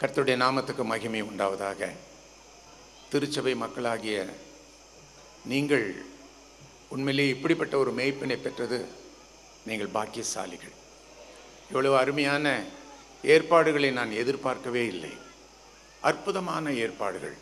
கர்த்தருடைய நாமத்துக்கு மகிமை உண்டாவதாக திருச்சபை மக்களாகிய நீங்கள் உண்மையிலே இப்படிப்பட்ட ஒரு மேய்ப்பினை பெற்றது நீங்கள் பாக்கியசாலிகள் இவ்வளவு அருமையான ஏற்பாடுகளை நான் எதிர்பார்க்கவே இல்லை அற்புதமான ஏற்பாடுகள்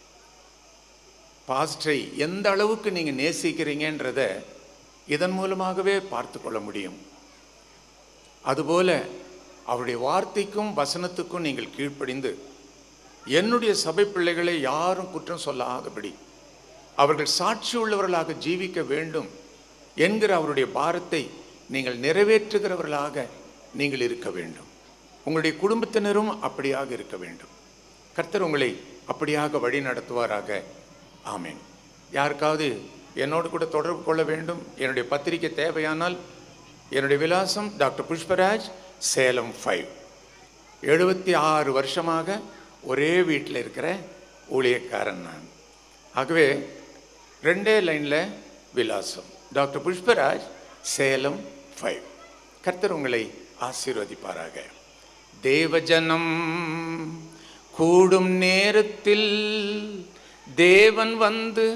பாஸ்டரை எந்த அளவுக்கு நீங்கள் நேசிக்கிறீங்கன்றத இதன் மூலமாகவே பார்த்து கொள்ள முடியும் அதுபோல அவருடைய வார்த்தைக்கும் வசனத்துக்கும் நீங்கள் கீழ்ப்படிந்து என்னுடைய சபை பிள்ளைகளை யாரும் குற்றம் சொல்லாதபடி அவர்கள் சாட்சி உள்ளவர்களாக ஜீவிக்க வேண்டும் என்கிற அவருடைய பாரத்தை நீங்கள் நிறைவேற்றுகிறவர்களாக நீங்கள் இருக்க வேண்டும் உங்களுடைய குடும்பத்தினரும் அப்படியாக இருக்க வேண்டும் கர்த்தர் உங்களை அப்படியாக வழி நடத்துவாராக ஆமேன் யாருக்காவது என்னோடு கூட தொடர்பு கொள்ள வேண்டும் என்னுடைய பத்திரிக்கை தேவையானால் என்னுடைய விலாசம் டாக்டர் புஷ்பராஜ் சேலம் ஃபைவ் எழுபத்தி ஆறு வருஷமாக ஒரே வீட்டில் இருக்கிற ஊழியக்காரன் நான் ஆகவே ரெண்டே லைனில் விலாசம் டாக்டர் புஷ்பராஜ் சேலம் ஃபைவ் கர்த்தர் உங்களை ஆசீர்வதிப்பாராக தேவஜனம் கூடும் நேரத்தில் தேவன் வந்து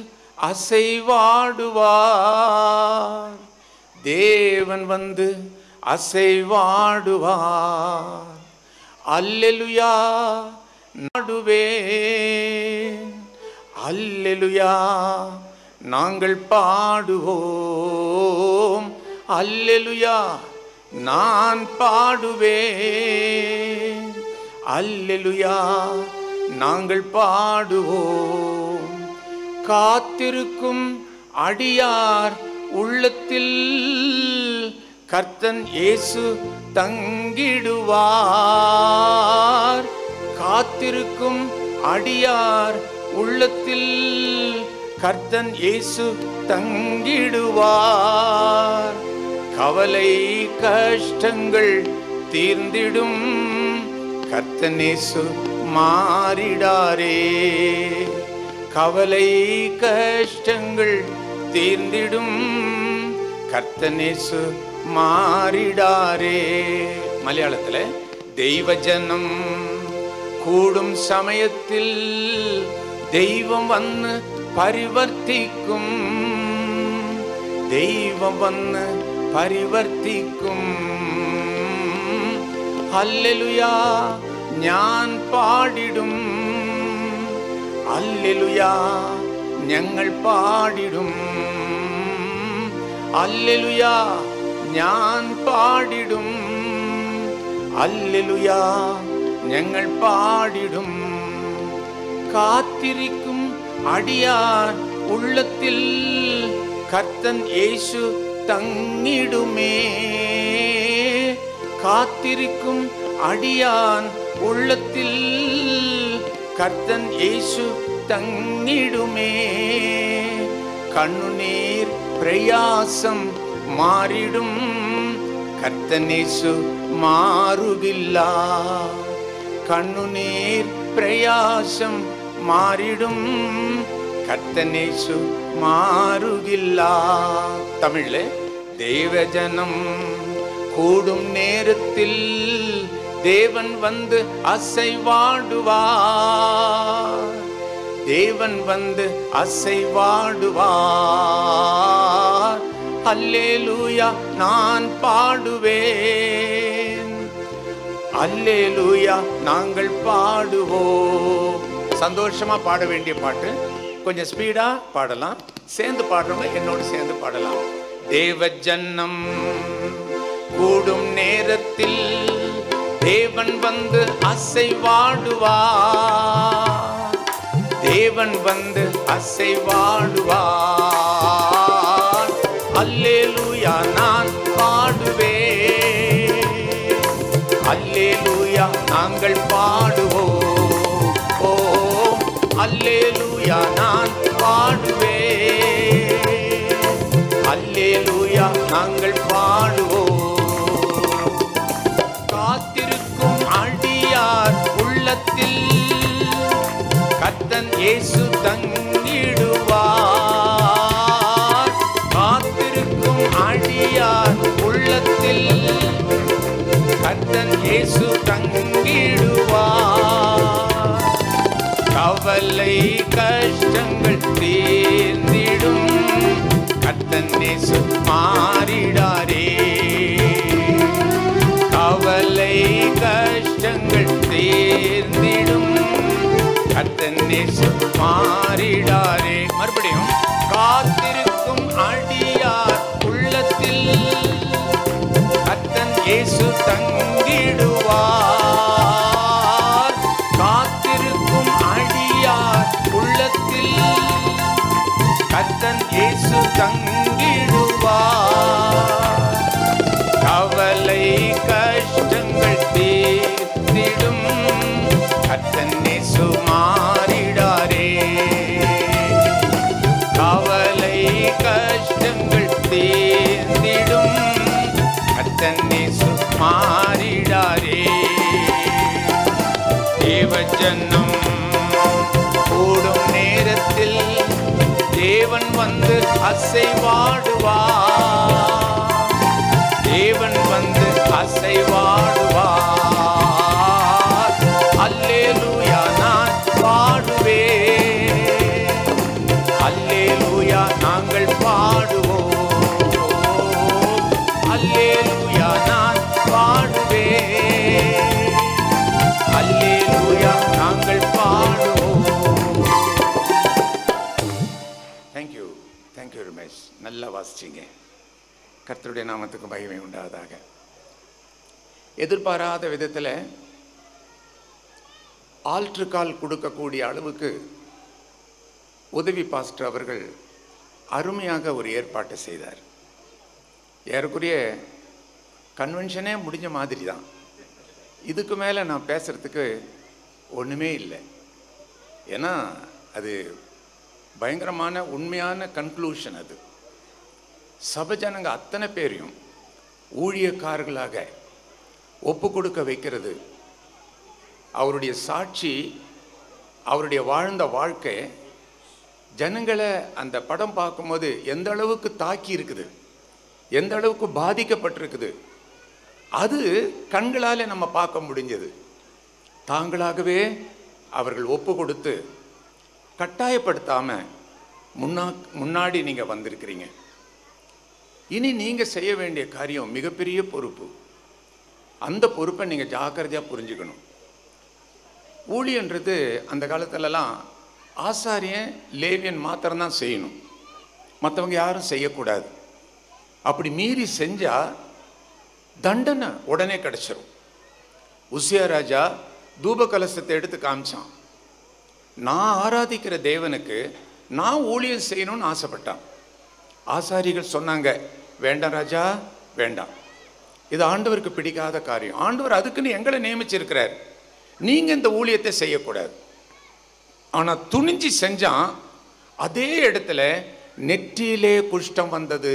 அசைவாடுவார் தேவன் வந்து அசைவாடுவார் அல்லெலுயா நாடுவே அல்லெலுயா நாங்கள் பாடுவோம் அல்லெலுயா நான் பாடுவேன் அல்லெலுயா நாங்கள் பாடுவோம் காத்திருக்கும் அடியார் உள்ளத்தில் கர்த்தன் இயேசு தங்கிடுவார் காத்திருக்கும் அடியார் உள்ளத்தில் கர்த்தன் இயேசு தங்கிடுவார் கவலை கஷ்டங்கள் தீர்ந்திடும் கர்த்தனேசு மாறிடாரே கவலை கஷ்டங்கள் தீர்ந்திடும் கர்த்தனேசு மாறிடாரே மலையாளத்தில் தெய்வ ஜனம் கூடும் சமயத்தில் தெய்வம் வந்து பரிவர்த்திக்கும் தெய்வம் வந்து பரிவர்த்திக்கும் அல்லெலுயா ഞാൻ പാടിടും അല്ലെലുയാ ഞങ്ങൾ പാടിടും അല്ലെലുയാ ഞാൻ പാടിടും അല്ലെലുയാ ഞങ്ങൾ പാടിടും കാത്തിരിക്കും അടിയാർ ഉള്ളത്തിൽ കർത്തൻ യേശു തങ്ങിടുമേ காத்திருக்கும் அடியான் உள்ளத்தில் கர்த்தன் இயேசு தங்கிடுமே கண்ணுநீர் பிரயாசம் மாறிடும் கர்த்தனேசு மாறுகில்லா கண்ணுநீர் பிரயாசம் மாறிடும் கர்த்தனேசு மாறுகில்லா தமிழ்ல தேவஜனம் கூடும் நேரத்தில் தேவன் வந்து அசைவாடுவார் தேவன் வந்து அசைவாடுவார் அல்லேலூயா நான் பாடுவேன் அல்லேலூயா நாங்கள் பாடுவோம் சந்தோஷமா பாட வேண்டிய பாட்டு கொஞ்சம் ஸ்பீடா பாடலாம் சேர்ந்து பாடுறவங்க என்னோடு சேர்ந்து பாடலாம் தேவ ஜன்னம் கூடும் நேரத்தில் தேவன் வந்து அசைவாடுவார் தேவன் வந்து அசைவாடுவார் அல்லேலூயா நான் பாடுவேன் அல்லேலூயா நாங்கள் பாடுவோம் ஓ அல்லேலூயா நான் பாடுவேன் அல்லேலூயா நாங்கள் பாடுவோம் காத்திருக்கும் அடியார் உள்ளத்தில் கத்தன் இயேசு தங்கிடுவார் காத்திருக்கும் அடியார் உள்ளத்தில் கத்தன் இயேசு தங்கிடுவார் தீர்ந்திடும் கர்த்தன் இயேசு மாறிடாரே கவலை கஷ்டங்கள் தீர்ந்திடும் கர்த்தன் இயேசு மாறிடாரே மறுபடியும் காத்திருக்கும் அடியார் உள்ளத்தில் கர்த்தன் இயேசு தங்கிடுவார் காத்திருக்கும் அடியார் உள்ளத்தில் கர்த்தன் இயேசு தங்கிடுவார் கவலை கஷ்டங்கள் தீர்த்திடும் கர்த்தன் இயேசு மாறிடாரே கவலை கஷ்டங்கள் தீர்ந்திடும் கர்த்தன் இயேசு மாறிடாரே தேவஜன்னம் கூடும் நேரத்தில் தேவன் வந்து அசைவாடுவார் தேவன் வந்து அசைவாடுவார் அல்லேலூயா நான் பாடுவேன் அல்லேலூயா நாங்கள் பாடுவோம் அல்லேலூயா நான் பாடுவேன் அல்லேலூயா நாங்கள் பாடுவோம் தேங்க்யூ தேங்க்யூ ரமேஷ் நல்லா வாசிச்சிங்க கர்த்தருடைய நாமத்துக்கு மகிமை உண்டாவதாக எதிர்பாராத விதத்தில் ஆல்ட்ரு கால் கொடுக்கக்கூடிய அளவுக்கு உதவி பாஸ்டர் அவர்கள் அருமையாக ஒரு ஏற்பாட்டை செய்தார் ஏறக்குறைய கன்வென்ஷனே முடிஞ்ச மாதிரி தான் இதுக்கு மேலே நான் பேசுகிறதுக்கு ஒன்றுமே இல்லை ஏன்னா அது பயங்கரமான உண்மையான கன்க்ளூஷன் அது சபஜனங்க அத்தனை பேரையும் ஊழியக்காரர்களாக ஒப்பு கொடுக்க வைக்கிறது அவருடைய சாட்சி அவருடைய வாழ்ந்த வாழ்க்கை ஜனங்களை அந்த படம் பார்க்கும்போது எந்த அளவுக்கு தாக்கி இருக்குது எந்த அளவுக்கு பாதிக்கப்பட்டிருக்குது அது கண்களால் நம்ம பார்க்க முடிஞ்சது தாங்களாகவே அவர்கள் ஒப்பு கொடுத்து கட்டாயப்படுத்தாம முன்னா முன்னாடி நீங்க வந்திருக்கிறீங்க இனி நீங்க செய்ய வேண்டிய காரியம் மிகப்பெரிய பொறுப்பு அந்த பொறுப்பை நீங்க ஜாக்கிரதையா புரிஞ்சுக்கணும் ஊழியன்றது அந்த காலத்துலலாம் ஆசாரியன் லேவியன் மாத்திரம்தான் செய்யணும் மற்றவங்க யாரும் செய்யக்கூடாது அப்படி மீறி செஞ்சா தண்டனை உடனே கிடைச்சிரும் உசியா ராஜா தூப கலசத்தை எடுத்து காமிச்சான் நான் ஆராதிக்கிற தேவனுக்கு நான் ஊழியம் செய்யணும்னு ஆசைப்பட்டான் ஆசாரிகள் சொன்னாங்க வேண்டாம் ராஜா வேண்டாம் இது ஆண்டவருக்கு பிடிக்காத காரியம் ஆண்டவர் அதுக்குன்னு எங்களை நியமிச்சிருக்கிறார் நீங்க இந்த ஊழியத்தை செய்யக்கூடாது ஆனா துணிஞ்சு செஞ்சான் அதே இடத்துல நெற்றியிலே குஷ்டம் வந்தது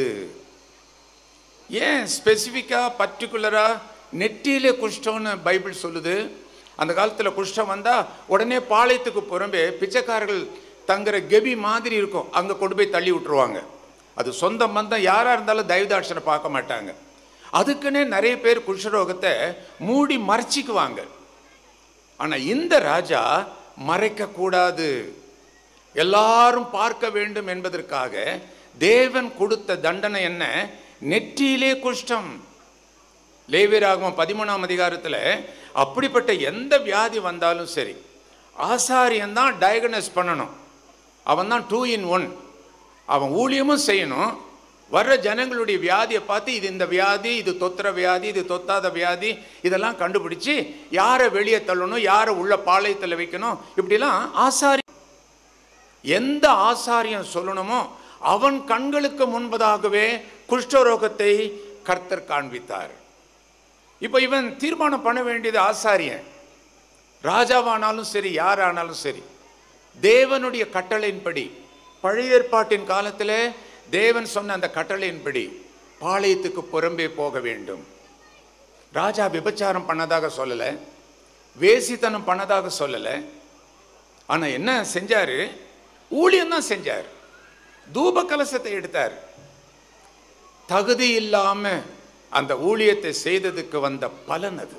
ஏன் ஸ்பெசிஃபிக்காக பர்டிகுலராக நெற்றியிலே குஷ்டம்னு பைபிள் சொல்லுது அந்த காலத்தில் குஷ்டம் வந்தால் உடனே பாளையத்துக்கு புறம்பே பிச்சைக்காரர்கள் தங்குற கெபி மாதிரி இருக்கும் அங்கே கொண்டு போய் தள்ளி விட்டுருவாங்க அது சொந்த பந்தம் யாராக இருந்தாலும் தயவுதாட்சனை பார்க்க மாட்டாங்க அதுக்குன்னே நிறைய பேர் குஷ்டரோகத்தை மூடி மறைச்சிக்குவாங்க ஆனால் இந்த ராஜா மறைக்கக்கூடாது எல்லாரும் பார்க்க வேண்டும் என்பதற்காக தேவன் கொடுத்த தண்டனை என்ன நெற்றியிலே குஷ்டம் லேவியராகமம் பதிமூணாம் அதிகாரத்தில் அப்படிப்பட்ட எந்த வியாதி வந்தாலும் சரி ஆசாரியன் தான் டயக்னஸ் பண்ணணும் அவன் தான் டூ இன் ஒன் அவன் ஊழியமும் செய்யணும் வர்ற ஜனங்களுடைய வியாதியை பார்த்து இது இந்த வியாதி இது தொத்துற வியாதி இது தொத்தாத வியாதி இதெல்லாம் கண்டுபிடிச்சு யாரை வெளியே தள்ளணும் யாரை உள்ள பாளையத்தில் வைக்கணும் இப்படிலாம் ஆசாரி எந்த ஆசாரியம் சொல்லணுமோ அவன் கண்களுக்கு முன்பதாகவே குஷ்டரோகத்தை கர்த்தர் காண்பித்தார் இப்போ இவன் தீர்மானம் பண்ண வேண்டியது ஆசாரியன் ராஜாவானாலும் சரி யாரானாலும் சரி தேவனுடைய கட்டளையின்படி பழைய ஏற்பாட்டின் காலத்தில் தேவன் சொன்ன அந்த கட்டளையின்படி பாளையத்துக்கு புறம்பே போக வேண்டும் ராஜா விபச்சாரம் பண்ணதாக சொல்லலை வேசித்தனம் பண்ணதாக சொல்லலை ஆனா என்ன செஞ்சாரு ஊழியம் தான் செஞ்சார் தூப கலசத்தை எடுத்தார் தகுதி இல்லாம அந்த ஊழியத்தை செய்ததுக்கு வந்த பலன் அது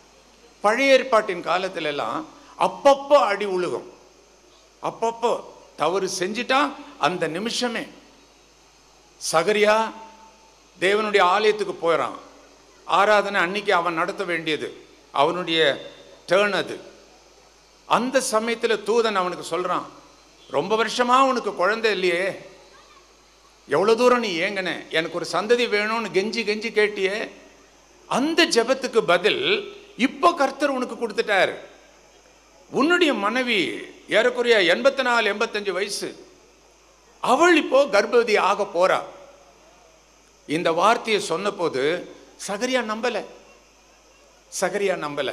பழைய ஏற்பாட்டின் காலத்துல எல்லாம் அப்பப்போ அடி உழுகும் அப்பப்போ தவறு செஞ்சிட்டா அந்த நிமிஷமே சகரியா தேவனுடைய ஆலயத்துக்கு போயிறான் ஆராதனை அன்னைக்கு அவன் நடத்த வேண்டியது அவனுடைய டேர்ன் அது அந்த சமயத்தில் தூதன் அவனுக்கு சொல்றான் ரொம்ப வருஷமா உனக்கு குழந்தை இல்லையே எவ்வளோ தூரம் நீ ஏங்கின எனக்கு ஒரு சந்ததி வேணும்னு கெஞ்சி கெஞ்சி கேட்டியே அந்த ஜெபத்துக்கு பதில் இப்போ கர்த்தர் உனக்கு கொடுத்துட்டார் உன்னுடைய மனைவி ஏறக்குறைய எண்பத்தி நாலு எண்பத்தஞ்சு வயசு அவள் இப்போ கர்ப்பவதி ஆக போறா இந்த வார்த்தையை சொன்னபோது சகரியா நம்பல சகரியா நம்பல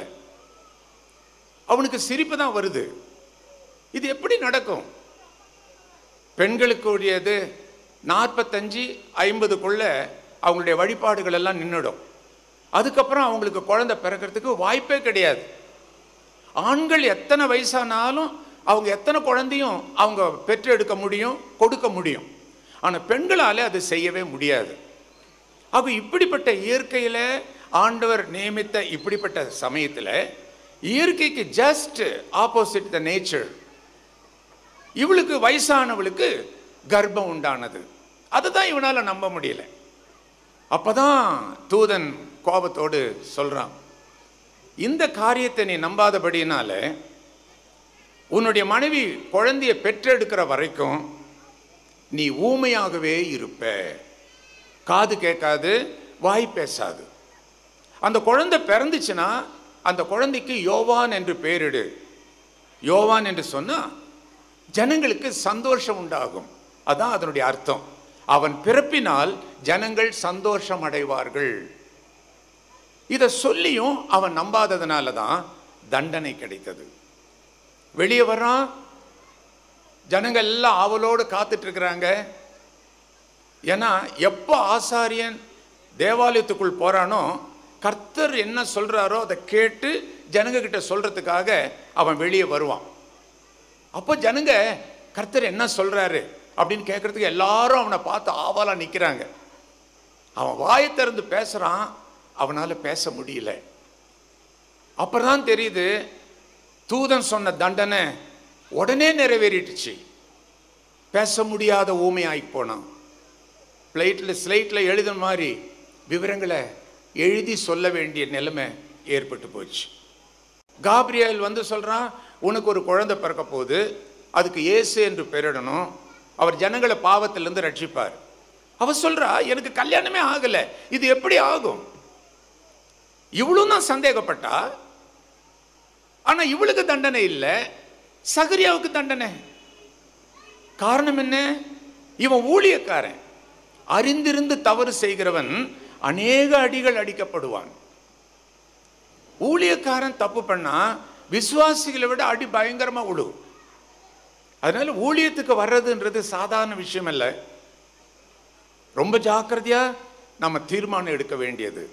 அவனுக்கு சிரிப்பு தான் வருது இது எப்படி நடக்கும் பெண்களுக்கு உரியது நாற்பத்தஞ்சு ஐம்பதுக்குள்ள அவங்களுடைய வழிபாடுகள் எல்லாம் நின்றுடும் அதுக்கப்புறம் அவங்களுக்கு குழந்தை பிறக்கிறதுக்கு வாய்ப்பே கிடையாது ஆண்கள் எத்தனை வயசானாலும் அவங்க எத்தனை குழந்தையும் அவங்க பெற்றெடுக்க முடியும் கொடுக்க முடியும் ஆனால் பெண்களால் அது செய்யவே முடியாது அப்போ இப்படிப்பட்ட இயற்கையில் ஆண்டவர் நியமித்த இப்படிப்பட்ட சமயத்தில் இயற்கைக்கு ஜஸ்ட் ஆப்போசிட் த நேச்சர் இவளுக்கு வயசானவளுக்கு கர்ப்பம் உண்டானது அதுதான் இவனால நம்ப முடியல அப்பதான் தூதன் கோபத்தோடு சொல்றான் இந்த காரியத்தை நீ நம்பாதபடினால உன்னுடைய மனைவி குழந்தைய பெற்றெடுக்கிற வரைக்கும் நீ ஊமையாகவே இருப்ப காது கேட்காது வாய் பேசாது அந்த குழந்தை பிறந்துச்சுன்னா அந்த குழந்தைக்கு யோவான் என்று பெயரிடு யோவான் என்று சொன்னா ஜனங்களுக்கு சந்தோஷம் உண்டாகும் அதான் அதனுடைய அர்த்தம் அவன் பிறப்பினால் ஜனங்கள் சந்தோஷம் அடைவார்கள் இதை சொல்லியும் அவன் நம்பாததுனால தான் தண்டனை கிடைத்தது வெளியே வர்றான் ஜனங்கள் எல்லாம் ஆவலோடு காத்துட்டு இருக்கிறாங்க ஏன்னா எப்போ ஆசாரியன் தேவாலயத்துக்குள் போறானோ கர்த்தர் என்ன சொல்றாரோ அதை கேட்டு ஜனங்க கிட்ட சொல்றதுக்காக அவன் வெளியே வருவான் அப்போ ஜனங்க கர்த்தர் என்ன சொல்றாரு அப்படின்னு கேட்கறதுக்கு எல்லாரும் அவனை பார்த்து ஆவலா நிக்கிறாங்க அவன் வாயை திறந்து பேசுறான் அவனால பேச முடியல அப்புறம் தெரியுது தூதன் சொன்ன தண்டனை உடனே நிறைவேறிட்டுச்சு பேச முடியாத ஊமையாகி போனான் பிளைட்டில் ஸ்லைட்டில் எழுதுன மாதிரி விவரங்களை எழுதி சொல்ல வேண்டிய நிலைமை ஏற்பட்டு போச்சு காப்ரியல் வந்து சொல்றான் உனக்கு ஒரு குழந்தை பிறக்க போகுது அதுக்கு இயேசு என்று பெயரிடணும் அவர் ஜனங்களை பாவத்திலிருந்து ரட்சிப்பார் அவ சொல்றா எனக்கு கல்யாணமே ஆகல இது எப்படி ஆகும் இவளும் தான் சந்தேகப்பட்டா ஆனா இவளுக்கு தண்டனை இல்லை சகரியாவுக்கு தண்டனை காரணம் என்ன இவன் ஊழியக்காரன் அறிந்திருந்து தவறு செய்கிறவன் அநேக அடிகள் அடிக்கப்படுவான் ஊழியக்காரன் தப்பு பண்ணா விசுவாசிகளை விட அடி பயங்கரமா விழு அதனால ஊழியத்துக்கு வர்றதுன்றது சாதாரண விஷயம் அல்ல ரொம்ப ஜாக்கிரதையா நம்ம தீர்மானம் எடுக்க வேண்டியது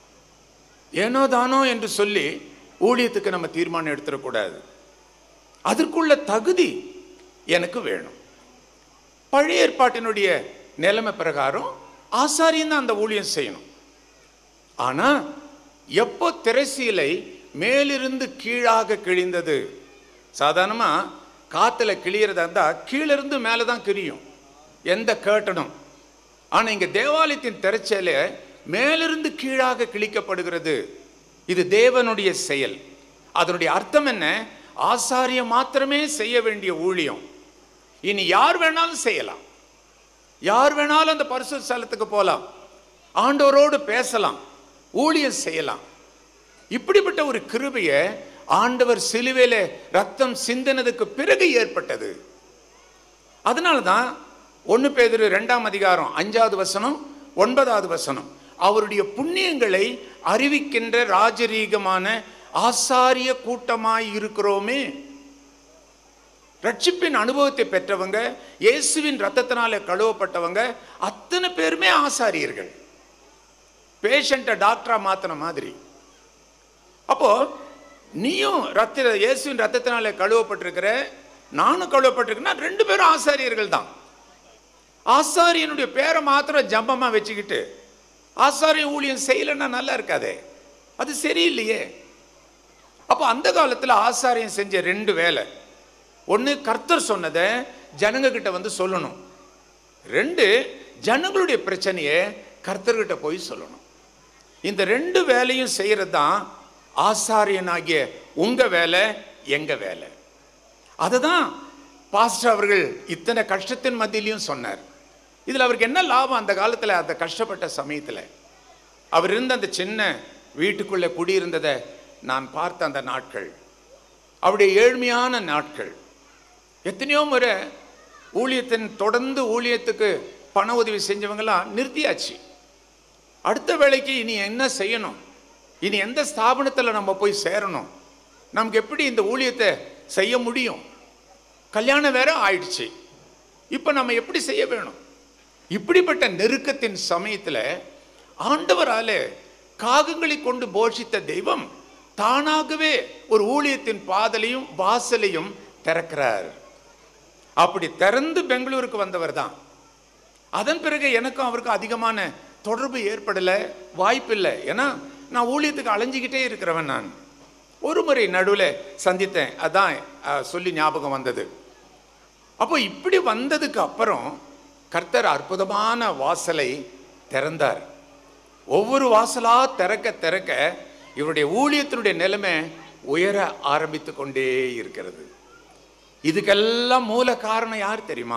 ஏனோ தானோ என்று சொல்லி ஊழியத்துக்கு நம்ம தீர்மானம் எடுத்துடக்கூடாது அதற்குள்ள தகுதி எனக்கு வேணும் பழைய ஏற்பாட்டினுடைய நிலைமை பிரகாரம் ஆசாரியன் தான் அந்த ஊழியம் செய்யணும் ஆனா எப்போ திரைசீலை மேலிருந்து கீழாக கிழிந்தது சாதாரணமா காத்துல கிழியறதா இருந்தா கீழிருந்து மேலே தான் கிழியும் எந்த கேட்டனும் ஆனா இங்க தேவாலயத்தின் திரைச்சேல மேலிருந்து கீழாக கிழிக்கப்படுகிறது இது தேவனுடைய செயல் அதனுடைய அர்த்தம் என்ன ஆசாரியம் மாத்திரமே செய்ய வேண்டிய ஊழியம் இனி யார் வேணாலும் செய்யலாம் யார் வேணாலும் அந்த பரிசு ஸ்தலத்துக்கு போகலாம் ஆண்டவரோடு பேசலாம் ஊழியம் செய்யலாம் இப்படிப்பட்ட ஒரு கிருபையை ஆண்டவர் சிலுவையில ரத்தம் சிந்தினதுக்கு பிறகு ஏற்பட்டது அதனால தான் ஒன்று பேதிரு ரெண்டாம் அதிகாரம் அஞ்சாவது வசனம் ஒன்பதாவது வசனம் அவருடைய புண்ணியங்களை அறிவிக்கின்ற ராஜரீகமான ஆசாரிய கூட்டமாய் இருக்கிறோமே ரட்சிப்பின் அனுபவத்தை பெற்றவங்க இயேசுவின் ரத்தத்தினால கழுவப்பட்டவங்க அத்தனை பேருமே ஆசாரியர்கள் பேஷண்ட்டை டாக்டரா மாத்தின மாதிரி அப்போ நீயும் ரத்த இயேசுவின் ரத்தத்தினால கழுவப்பட்டிருக்கிற நானும் கழுவப்பட்டிருக்கேன்னா ரெண்டு பேரும் ஆசாரியர்கள் தான் ஆசாரியனுடைய பேரை மாத்திரம் ஜம்பமா வச்சுக்கிட்டு ஆசாரிய ஊழியம் செய்யலைன்னா நல்லா இருக்காதே அது சரியில்லையே அப்போ அந்த காலத்தில் ஆசாரியம் செஞ்ச ரெண்டு வேலை ஒன்று கர்த்தர் சொன்னதை ஜனங்க கிட்ட வந்து சொல்லணும் ரெண்டு ஜனங்களுடைய பிரச்சனையை கர்த்தர்கிட்ட போய் சொல்லணும் இந்த ரெண்டு வேலையும் செய்யறது தான் ஆசாரியனாகிய உங்க வேலை எங்க வேலை அதுதான் பாஸ்டர் அவர்கள் இத்தனை கஷ்டத்தின் மத்தியிலையும் சொன்னார் இதுல அவருக்கு என்ன லாபம் அந்த காலத்துல அந்த கஷ்டப்பட்ட சமயத்துல அவர் இருந்த அந்த சின்ன வீட்டுக்குள்ள குடியிருந்ததை நான் பார்த்த அந்த நாட்கள் அவருடைய ஏழ்மையான நாட்கள் எத்தனையோ முறை ஊழியத்தின் தொடர்ந்து ஊழியத்துக்கு பண உதவி செஞ்சவங்கெல்லாம் நிறுத்தியாச்சு அடுத்த வேலைக்கு இனி என்ன செய்யணும் இனி எந்த ஸ்தாபனத்தில் நம்ம போய் சேரணும் நமக்கு எப்படி இந்த ஊழியத்தை செய்ய முடியும் கல்யாணம் வேற ஆயிடுச்சு இப்போ நம்ம எப்படி செய்ய வேணும் இப்படிப்பட்ட நெருக்கத்தின் சமயத்தில் ஆண்டவராலே காகங்களை கொண்டு போஷித்த தெய்வம் தானாகவே ஒரு ஊழியத்தின் பாதலையும் வாசலையும் திறக்கிறார் அப்படி திறந்து பெங்களூருக்கு வந்தவர் தான் அதன் பிறகு எனக்கும் அவருக்கும் அதிகமான தொடர்பு ஏற்படலை வாய்ப்பில்லை ஏன்னா நான் ஊழியத்துக்கு அலைஞ்சிக்கிட்டே இருக்கிறவன் நான் ஒரு முறை நடுவில் சந்தித்தேன் அதான் அஹ், சொல்லி ஞாபகம் வந்தது அப்போ இப்படி வந்ததுக்கு அப்புறம் கர்த்தர் அற்புதமான வாசலை திறந்தார் ஒவ்வொரு வாசலா திறக்க திறக்க இவருடைய ஊழியத்தினுடைய நிலைமை உயர ஆரம்பித்து கொண்டே இருக்கிறது இதுக்கெல்லாம் மூல காரணம் யார் தெரியுமா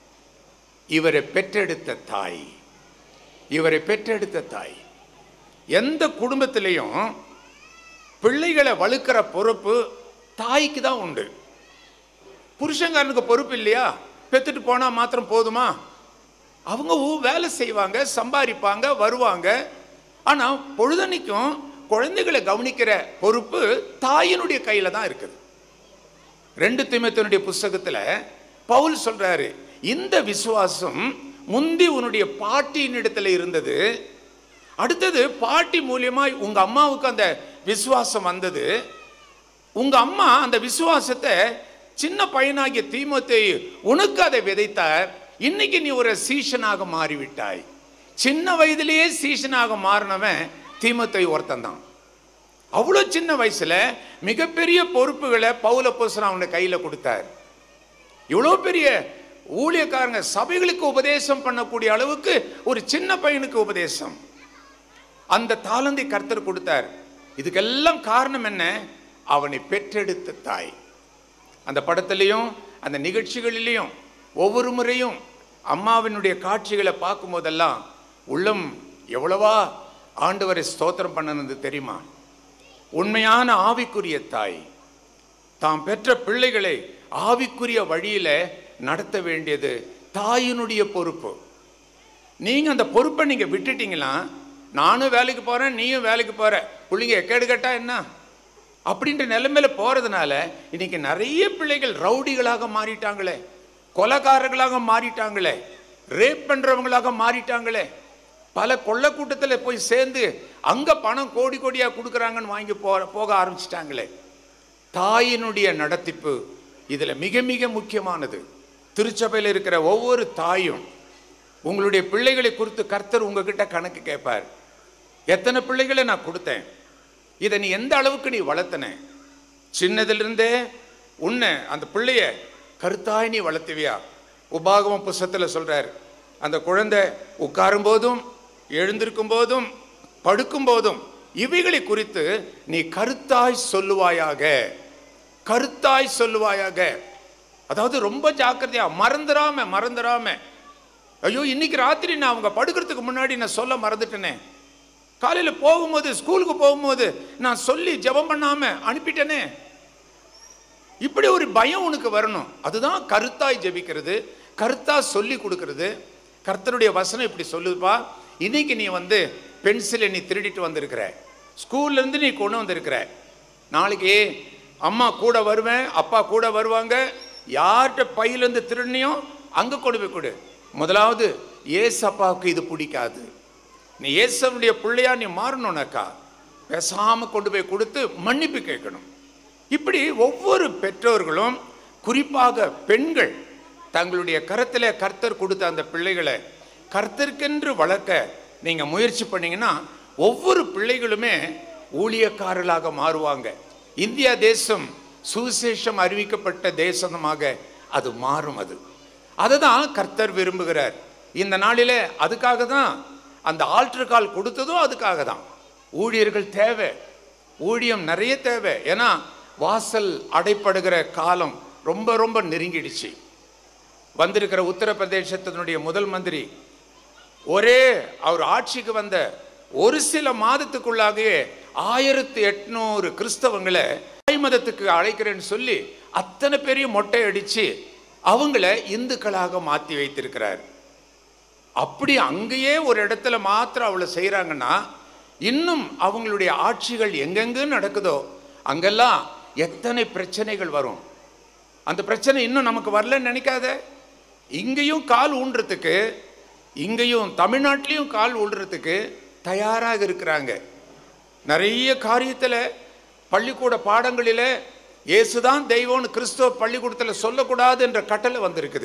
இவரை பெற்றெடுத்த தாய் இவரை பெற்றெடுத்த தாய் எந்த குடும்பத்திலையும் பிள்ளைகளை வளர்க்கிற பொறுப்பு தாய்க்கு தான் உண்டு புருஷங்காரனுக்கு பொறுப்பு இல்லையா பெத்துட்டு போனா மாத்திரம் போதுமா அவங்க ஊ- வேலை செய்வாங்க சம்பாதிப்பாங்க வருவாங்க ஆனா பொழுதன்னைக்கும் குழந்தைகளை கவனிக்கிற பொறுப்பு தாயினுடைய கையில தான் இருக்குது ரெண்டு திமுத்தினுடைய புஸ்தகத்துல பவுல் சொல்றாரு இந்த விசுவாசம் முந்தி உன்னுடைய பாட்டியின் இடத்துல இருந்தது அடுத்தது பாட்டி மூலியமாய் உங்க அம்மாவுக்கு அந்த விசுவாசம் வந்தது உங்க அம்மா அந்த விசுவாசத்தை சின்ன பையனாகிய தீமோத்தேயு உனக்கு அதை விதைத்தார் இன்னைக்கு நீ ஒரு சீஷனாக மாறிவிட்டாய் சின்ன வயதிலேயே சீஷனாக மாறினவன் தீமோத்தேயு ஒருத்தன் தான் அவ்வளோ சின்ன வயசுல மிகப்பெரிய பொறுப்புகளை பவுல போசன் அவன கையில கொடுத்தார் இவ்வளோ பெரிய ஊழியக்காரங்க சபைகளுக்கு உபதேசம் பண்ணக்கூடிய அளவுக்கு ஒரு சின்ன பையனுக்கு உபதேசம் அந்த தாளந்தை கர்த்தர் கொடுத்தார் இதுக்கெல்லாம் காரணம் என்ன அவனை பெற்றெடுத்த தாய் அந்த படத்திலையும் அந்த நிகழ்ச்சிகளிலையும் ஒவ்வொரு முறையும் அம்மாவினுடைய காட்சிகளை பார்க்கும்போதெல்லாம் உள்ளம் எவ்வளவா ஆண்டவரை ஸ்தோத்திரம் பண்ணனது தெரியுமா உண்மையான ஆவிக்குரிய தாய் தாம் பெற்ற பிள்ளைகளை ஆவிக்குரிய வழியில நடத்த வேண்டியது தாயினுடைய பொறுப்பு நீங்க அந்த பொறுப்பை நீங்க விட்டுட்டீங்களா நானும் வேலைக்கு போறேன் நீயும் வேலைக்கு போற பிள்ளைங்க எக்கேடு கேட்டா என்ன அப்படின்ற நிலைமையில போறதுனால இன்னைக்கு நிறைய பிள்ளைகள் ரவுடிகளாக மாறிட்டாங்களே கொலைகாரர்களாக மாறிட்டாங்களே ரேப் பண்றவங்களாக மாறிட்டாங்களே பல கொள்ள கூட்டத்தில் போய் சேர்ந்து அங்க பணம் கோடி கோடியா கொடுக்குறாங்கன்னு வாங்கி போ போக ஆரம்பிச்சிட்டாங்களே தாயினுடைய நடத்திப்பு இதுல மிக மிக முக்கியமானது திருச்சபையில் இருக்கிற ஒவ்வொரு தாயும் உங்களுடைய பிள்ளைகளை குறித்து கர்த்தர் உங்ககிட்ட கணக்கு கேட்பார் எத்தனை பிள்ளைகளை நான் கொடுத்தேன் இதை நீ எந்த அளவுக்கு நீ வளர்த்தன சின்னதிலிருந்தே உன்னை அந்த பிள்ளைய கருத்தாய் நீ வளர்த்துவியா உபாகமம் புஸ்தகத்தில் சொல்றார் அந்த குழந்தை உட்காரும் போதும் எழுந்திருக்கும் போதும் படுக்கும் போதும் இவைகளை குறித்து நீ கருத்தாய் சொல்லுவாயாக கருத்தாய் சொல்லுவாயாக அதாவது ரொம்ப ஜாக்கிரதையா மறந்துடாம மறந்துடாம ஐயோ இன்னைக்கு ராத்திரி நான் அவங்க படுக்கிறதுக்கு முன்னாடி நான் சொல்ல மறந்துட்டேனே காலையில் போகும்போது ஸ்கூலுக்கு போகும்போது நான் சொல்லி ஜெபம் பண்ணாம அனுப்பிட்டேனே இப்படி ஒரு பயம் உனக்கு வரணும் அதுதான் கருத்தாய் ஜெபிக்கிறது கருத்தா சொல்லி கொடுக்கிறது கர்த்தருடைய வசனம் இப்படி சொல்லுதுப்பா இன்னைக்கு நீ வந்து பென்சிலை நீ திருடிட்டு வந்திருக்கிற ஸ்கூல்ல இருந்து நீ கொண்டு வந்திருக்கிற நாளைக்கு அம்மா கூட வருவேன் அப்பா கூட வருவாங்க யார்கிட்ட பையிலேருந்து திருடினியோ அங்கே கொண்டு போய் கொடு முதலாவது ஏசு அப்பாவுக்கு இது பிடிக்காது நீ இயேசுடைய பிள்ளையா நீ மாறணும்னாக்கா பேசாம கொண்டு போய் கொடுத்து மன்னிப்பு கேட்கணும் இப்படி ஒவ்வொரு பெற்றோர்களும் குறிப்பாக பெண்கள் தங்களுடைய கரத்தில் கர்த்தர் கொடுத்த அந்த பிள்ளைகளை கர்த்தருக்கென்று வளர்க்க நீங்க முயற்சி பண்ணீங்கன்னா ஒவ்வொரு பிள்ளைகளுமே ஊழியக்காரர்களாக மாறுவாங்க இந்தியா தேசம் சுவிசேஷம் அறிவிக்கப்பட்ட தேசமாக அது மாறும் அது அதை தான் கர்த்தர் விரும்புகிறார் இந்த நாளிலே அதுக்காக தான் அந்த ஆல்ட்ரு கால் கொடுத்ததும் அதுக்காக தான் ஊழியர்கள் தேவை ஊழியம் நிறைய தேவை ஏன்னா வாசல் அடைப்படுகிற காலம் ரொம்ப ரொம்ப நெருங்கிடுச்சு வந்திருக்கிற உத்தரப்பிரதேசத்தினுடைய முதல் மந்திரி ஒரே அவர் ஆட்சிக்கு வந்த ஒரு சில மாதத்துக்குள்ளாகவே ஆயிரத்தி எட்நூறு கிறிஸ்தவங்களை தாய் மதத்துக்கு அழைக்கிறேன்னு சொல்லி அத்தனை பேரையும் மொட்டை அடிச்சு அவங்கள இந்துக்களாக மாற்றி வைத்திருக்கிறார் அப்படி அங்கேயே ஒரு இடத்துல மாத்திரம் அவளை செய்கிறாங்கன்னா இன்னும் அவங்களுடைய ஆட்சிகள் எங்கெங்க நடக்குதோ அங்கெல்லாம் எத்தனை பிரச்சனைகள் வரும் அந்த பிரச்சனை இன்னும் நமக்கு வரலன்னு நினைக்காத இங்கேயும் கால் ஊன்றதுக்கு இங்கேயும் தமிழ்நாட்டிலையும் கால் ஊன்றதுக்கு தயாராக இருக்கிறாங்க நிறைய காரியத்தில் பள்ளிக்கூட பாடங்களில் இயேசுதான் தெய்வம்னு கிறிஸ்தவ பள்ளிக்கூடத்தில் சொல்லக்கூடாது என்ற கட்டளை வந்திருக்குது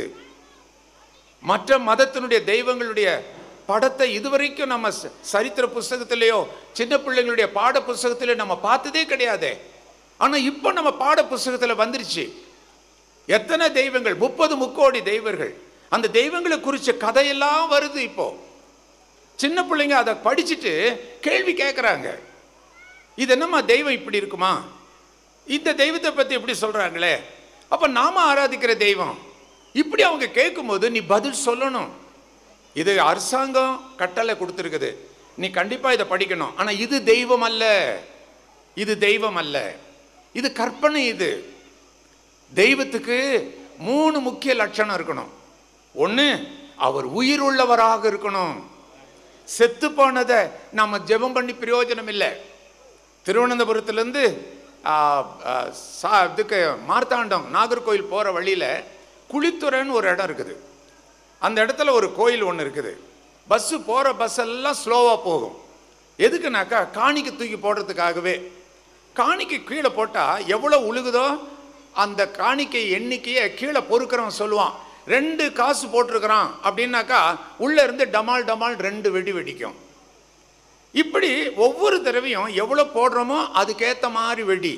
மற்ற மதத்தினுடைய தெய்வங்களுடைய படத்தை இதுவரைக்கும் நம்ம ச- சரித்திர புஸ்தகத்திலேயோ சின்ன பிள்ளைங்களுடைய பாட புஸ்தகத்திலேயோ நம்ம பார்த்ததே கிடையாது ஆனால் இப்போ நம்ம பாட புஸ்தகத்தில் வந்துருச்சு எத்தனை தெய்வங்கள் முப்பது முக்கோடி தெய்வங்கள் அந்த தெய்வங்களை குறித்த கதையெல்லாம் வருது இப்போ சின்ன பிள்ளைங்க அதை படிச்சுட்டு கேள்வி கேட்குறாங்க இது என்னம்மா தெய்வம் இப்படி இருக்குமா இந்த தெய்வத்தை பற்றி இப்படி சொல்கிறாங்களே அப்போ நாம ஆராதிக்கிற தெய்வம் இப்படி அவங்க கேட்கும்போது நீ பதில் சொல்லணும் இது அரசாங்கம் கட்டளை கொடுத்துருக்குது நீ கண்டிப்பாக இதை படிக்கணும் ஆனால் இது தெய்வம் அல்ல இது தெய்வம் அல்ல இது கற்பனை இது தெய்வத்துக்கு மூணு முக்கிய லட்சணம் இருக்கணும் ஒன்று அவர் உயிர் உள்ளவராக இருக்கணும் செத்து போனதை நம்ம ஜெபம் பண்ணி பிரயோஜனம் இல்லை திருவனந்தபுரத்துலேருந்து சா இதுக்கு மார்த்தாண்டம் நாகர்கோயில் போகிற வழியில் குளித்துறைன்னு ஒரு இடம் இருக்குது அந்த இடத்துல ஒரு கோயில் ஒன்று இருக்குது பஸ்ஸு போகிற பஸ் எல்லாம் ஸ்லோவாக போகும் எதுக்குனாக்கா காணிக்கு தூக்கி போடுறதுக்காகவே காணிக்கு கீழே போட்டால் எவ்வளோ உழுகுதோ அந்த காணிக்கை எண்ணிக்கையை கீழே பொறுக்கிறவன் சொல்லுவான் ரெண்டு காசு போட்டிருக்கிறான் அப்படின்னாக்கா உள்ளே இருந்து டமால் டமால் ரெண்டு வெடி வெடிக்கும் இப்படி ஒவ்வொரு தடவையும் எவ்வளோ போடுறோமோ அதுக்கேற்ற மாதிரி வெடி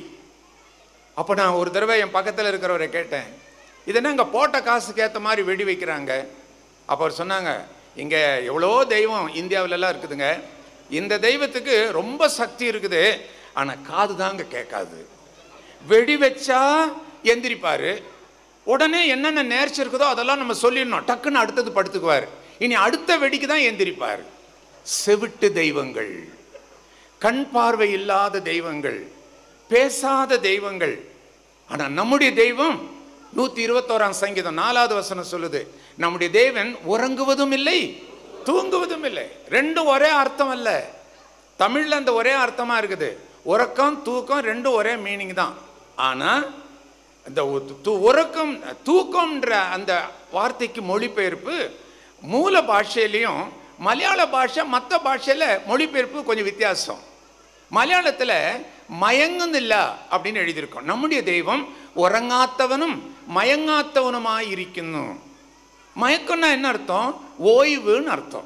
அப்போ நான் ஒரு தடவை என் பக்கத்தில் இருக்கிறவரை கேட்டேன் இது என்ன இங்கே போட்ட காசுக்கு ஏற்ற மாதிரி வெடி வைக்கிறாங்க அப்போ அவர் சொன்னாங்க இங்கே எவ்வளோ தெய்வம் இந்தியாவிலலாம் இருக்குதுங்க இந்த தெய்வத்துக்கு ரொம்ப சக்தி இருக்குது ஆனால் காது தாங்க கேட்காது வெடி வச்சா எந்திரிப்பார் உடனே என்னென்ன நேர்ச்சி இருக்குதோ அதெல்லாம் நம்ம சொல்லிடணும் டக்குன்னு அடுத்தது படுத்துக்குவார் இனி அடுத்த வெடிக்கு தான் எந்திரிப்பார் செவிட்டு தெய்வங்கள் கண் பார்வை இல்லாத தெய்வங்கள் பேசாத தெய்வங்கள் ஆனால் நம்முடைய தெய்வம் நூற்றி இருபத்தோராம் சங்கீதம் நாலாவது வசனம் சொல்லுது நம்முடைய தேவன் உறங்குவதும் இல்லை தூங்குவதும் இல்லை ரெண்டும் ஒரே அர்த்தம் அல்ல தமிழில் அந்த ஒரே அர்த்தமாக இருக்குது உறக்கம் தூக்கம் ரெண்டும் ஒரே மீனிங் தான் ஆனால் இந்த உ- து- உறக்கம் தூக்கம்ன்ற அந்த வார்த்தைக்கு மொழிபெயர்ப்பு மூல பாஷையிலையும் மலையாள பாஷை மற்ற பாஷையில் மொழிபெயர்ப்பு கொஞ்சம் வித்தியாசம் மலையாளத்தில் மயங்குന്നില്ല அப்படின்னு எழுதியிருக்கோம் நம்முடைய தெய்வம் உறங்காத்தவனும் மயங்காத்தவனுமாய் ഇരിക്കുന്നു மயக்கம்னா என்ன அர்த்தம் ஓய்வுன்னு அர்த்தம்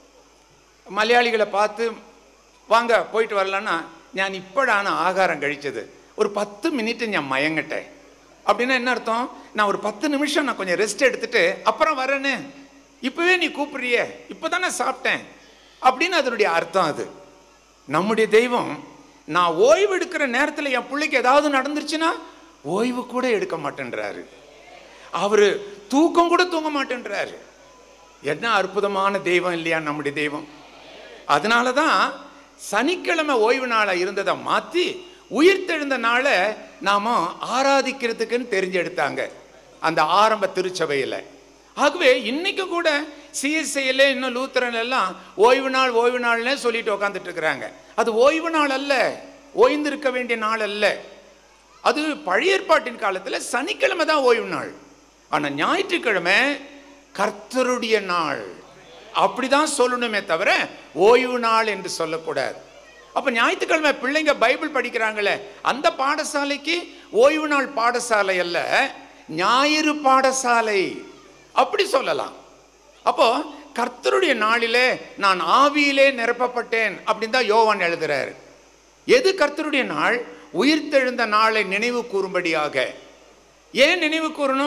மலையாளிகளை பார்த்து வாங்க போயிட்டு வரலான்னா ഞാൻ ഇപ്പോഴാണ് ആഹാരം കഴിച്ചത് ഒരു പത്ത് മിനിറ്റ് ഞാൻ മയങ്ങട്ടെ அப்படின்னா என்ன அர்த்தம் நான் ஒரு பத்து நிமிஷம் நான் கொஞ்சம் ரெஸ்ட் எடுத்துட்டு அப்புறம் வரேன்னு இப்பவே நீ கூப்பிடுறியே இப்போ தானே சாப்பிட்டேன் அப்படின்னு அதனுடைய அர்த்தம் அது நம்முடைய தெய்வம் நான் ஓய்வு எடுக்கிற நேரத்தில் என் பிள்ளைக்கு ஏதாவது நடந்துருச்சுன்னா ஓய்வு கூட எடுக்க மாட்டேன்றாரு அவர் தூக்கம் கூட தூங்க மாட்டேன்றாரு என்ன அற்புதமான தெய்வம் இல்லையா நம்முடைய தெய்வம் அதனால தான் சனிக்கிழமை ஓய்வு நாளாக இருந்ததை மாற்றி உயிர்த்தெழுந்த நாளை நாம ஆராதிக்கிறதுக்குன்னு தெரிஞ்செடுத்தாங்க அந்த ஆரம்ப திருச்சபையில் ஆகவே இன்னைக்கு கூட சிஎஸ்ஐயில் இன்னும் லூத்தரன் எல்லாம் ஓய்வு நாள் ஓய்வு நாள்னே சொல்லிட்டு உக்காந்துட்டு இருக்கிறாங்க அது ஓய்வு நாள் அல்ல ஓய்ந்திருக்க வேண்டிய நாள் அல்ல அது பழைய ஏற்பாட்டின் காலத்தில் சனிக்கிழமை தான் ஓய்வு நாள் ஆனால் ஞாயிற்றுக்கிழமை கர்த்தருடைய நாள் அப்படிதான் சொல்லணுமே தவிர ஓய்வு நாள் என்று சொல்லக்கூடாது அப்போ ஞாயிற்றுக்கிழமை பிள்ளைங்க பைபிள் படிக்கிறாங்களே அந்த பாடசாலைக்கு ஓய்வு நாள் பாடசாலை அல்ல ஞாயிறு பாடசாலை அப்படி சொல்லலாம் அப்போ கர்த்தருடைய நாளிலே நான் ஆவியிலே நிரப்பப்பட்டேன் அப்படின்னு தான் யோவான் எழுதுறாரு எது கர்த்தருடைய நாள் உயிர்த்தெழுந்த நாளை நினைவு கூறும்படியாக ஏன் நினைவு கூறணும்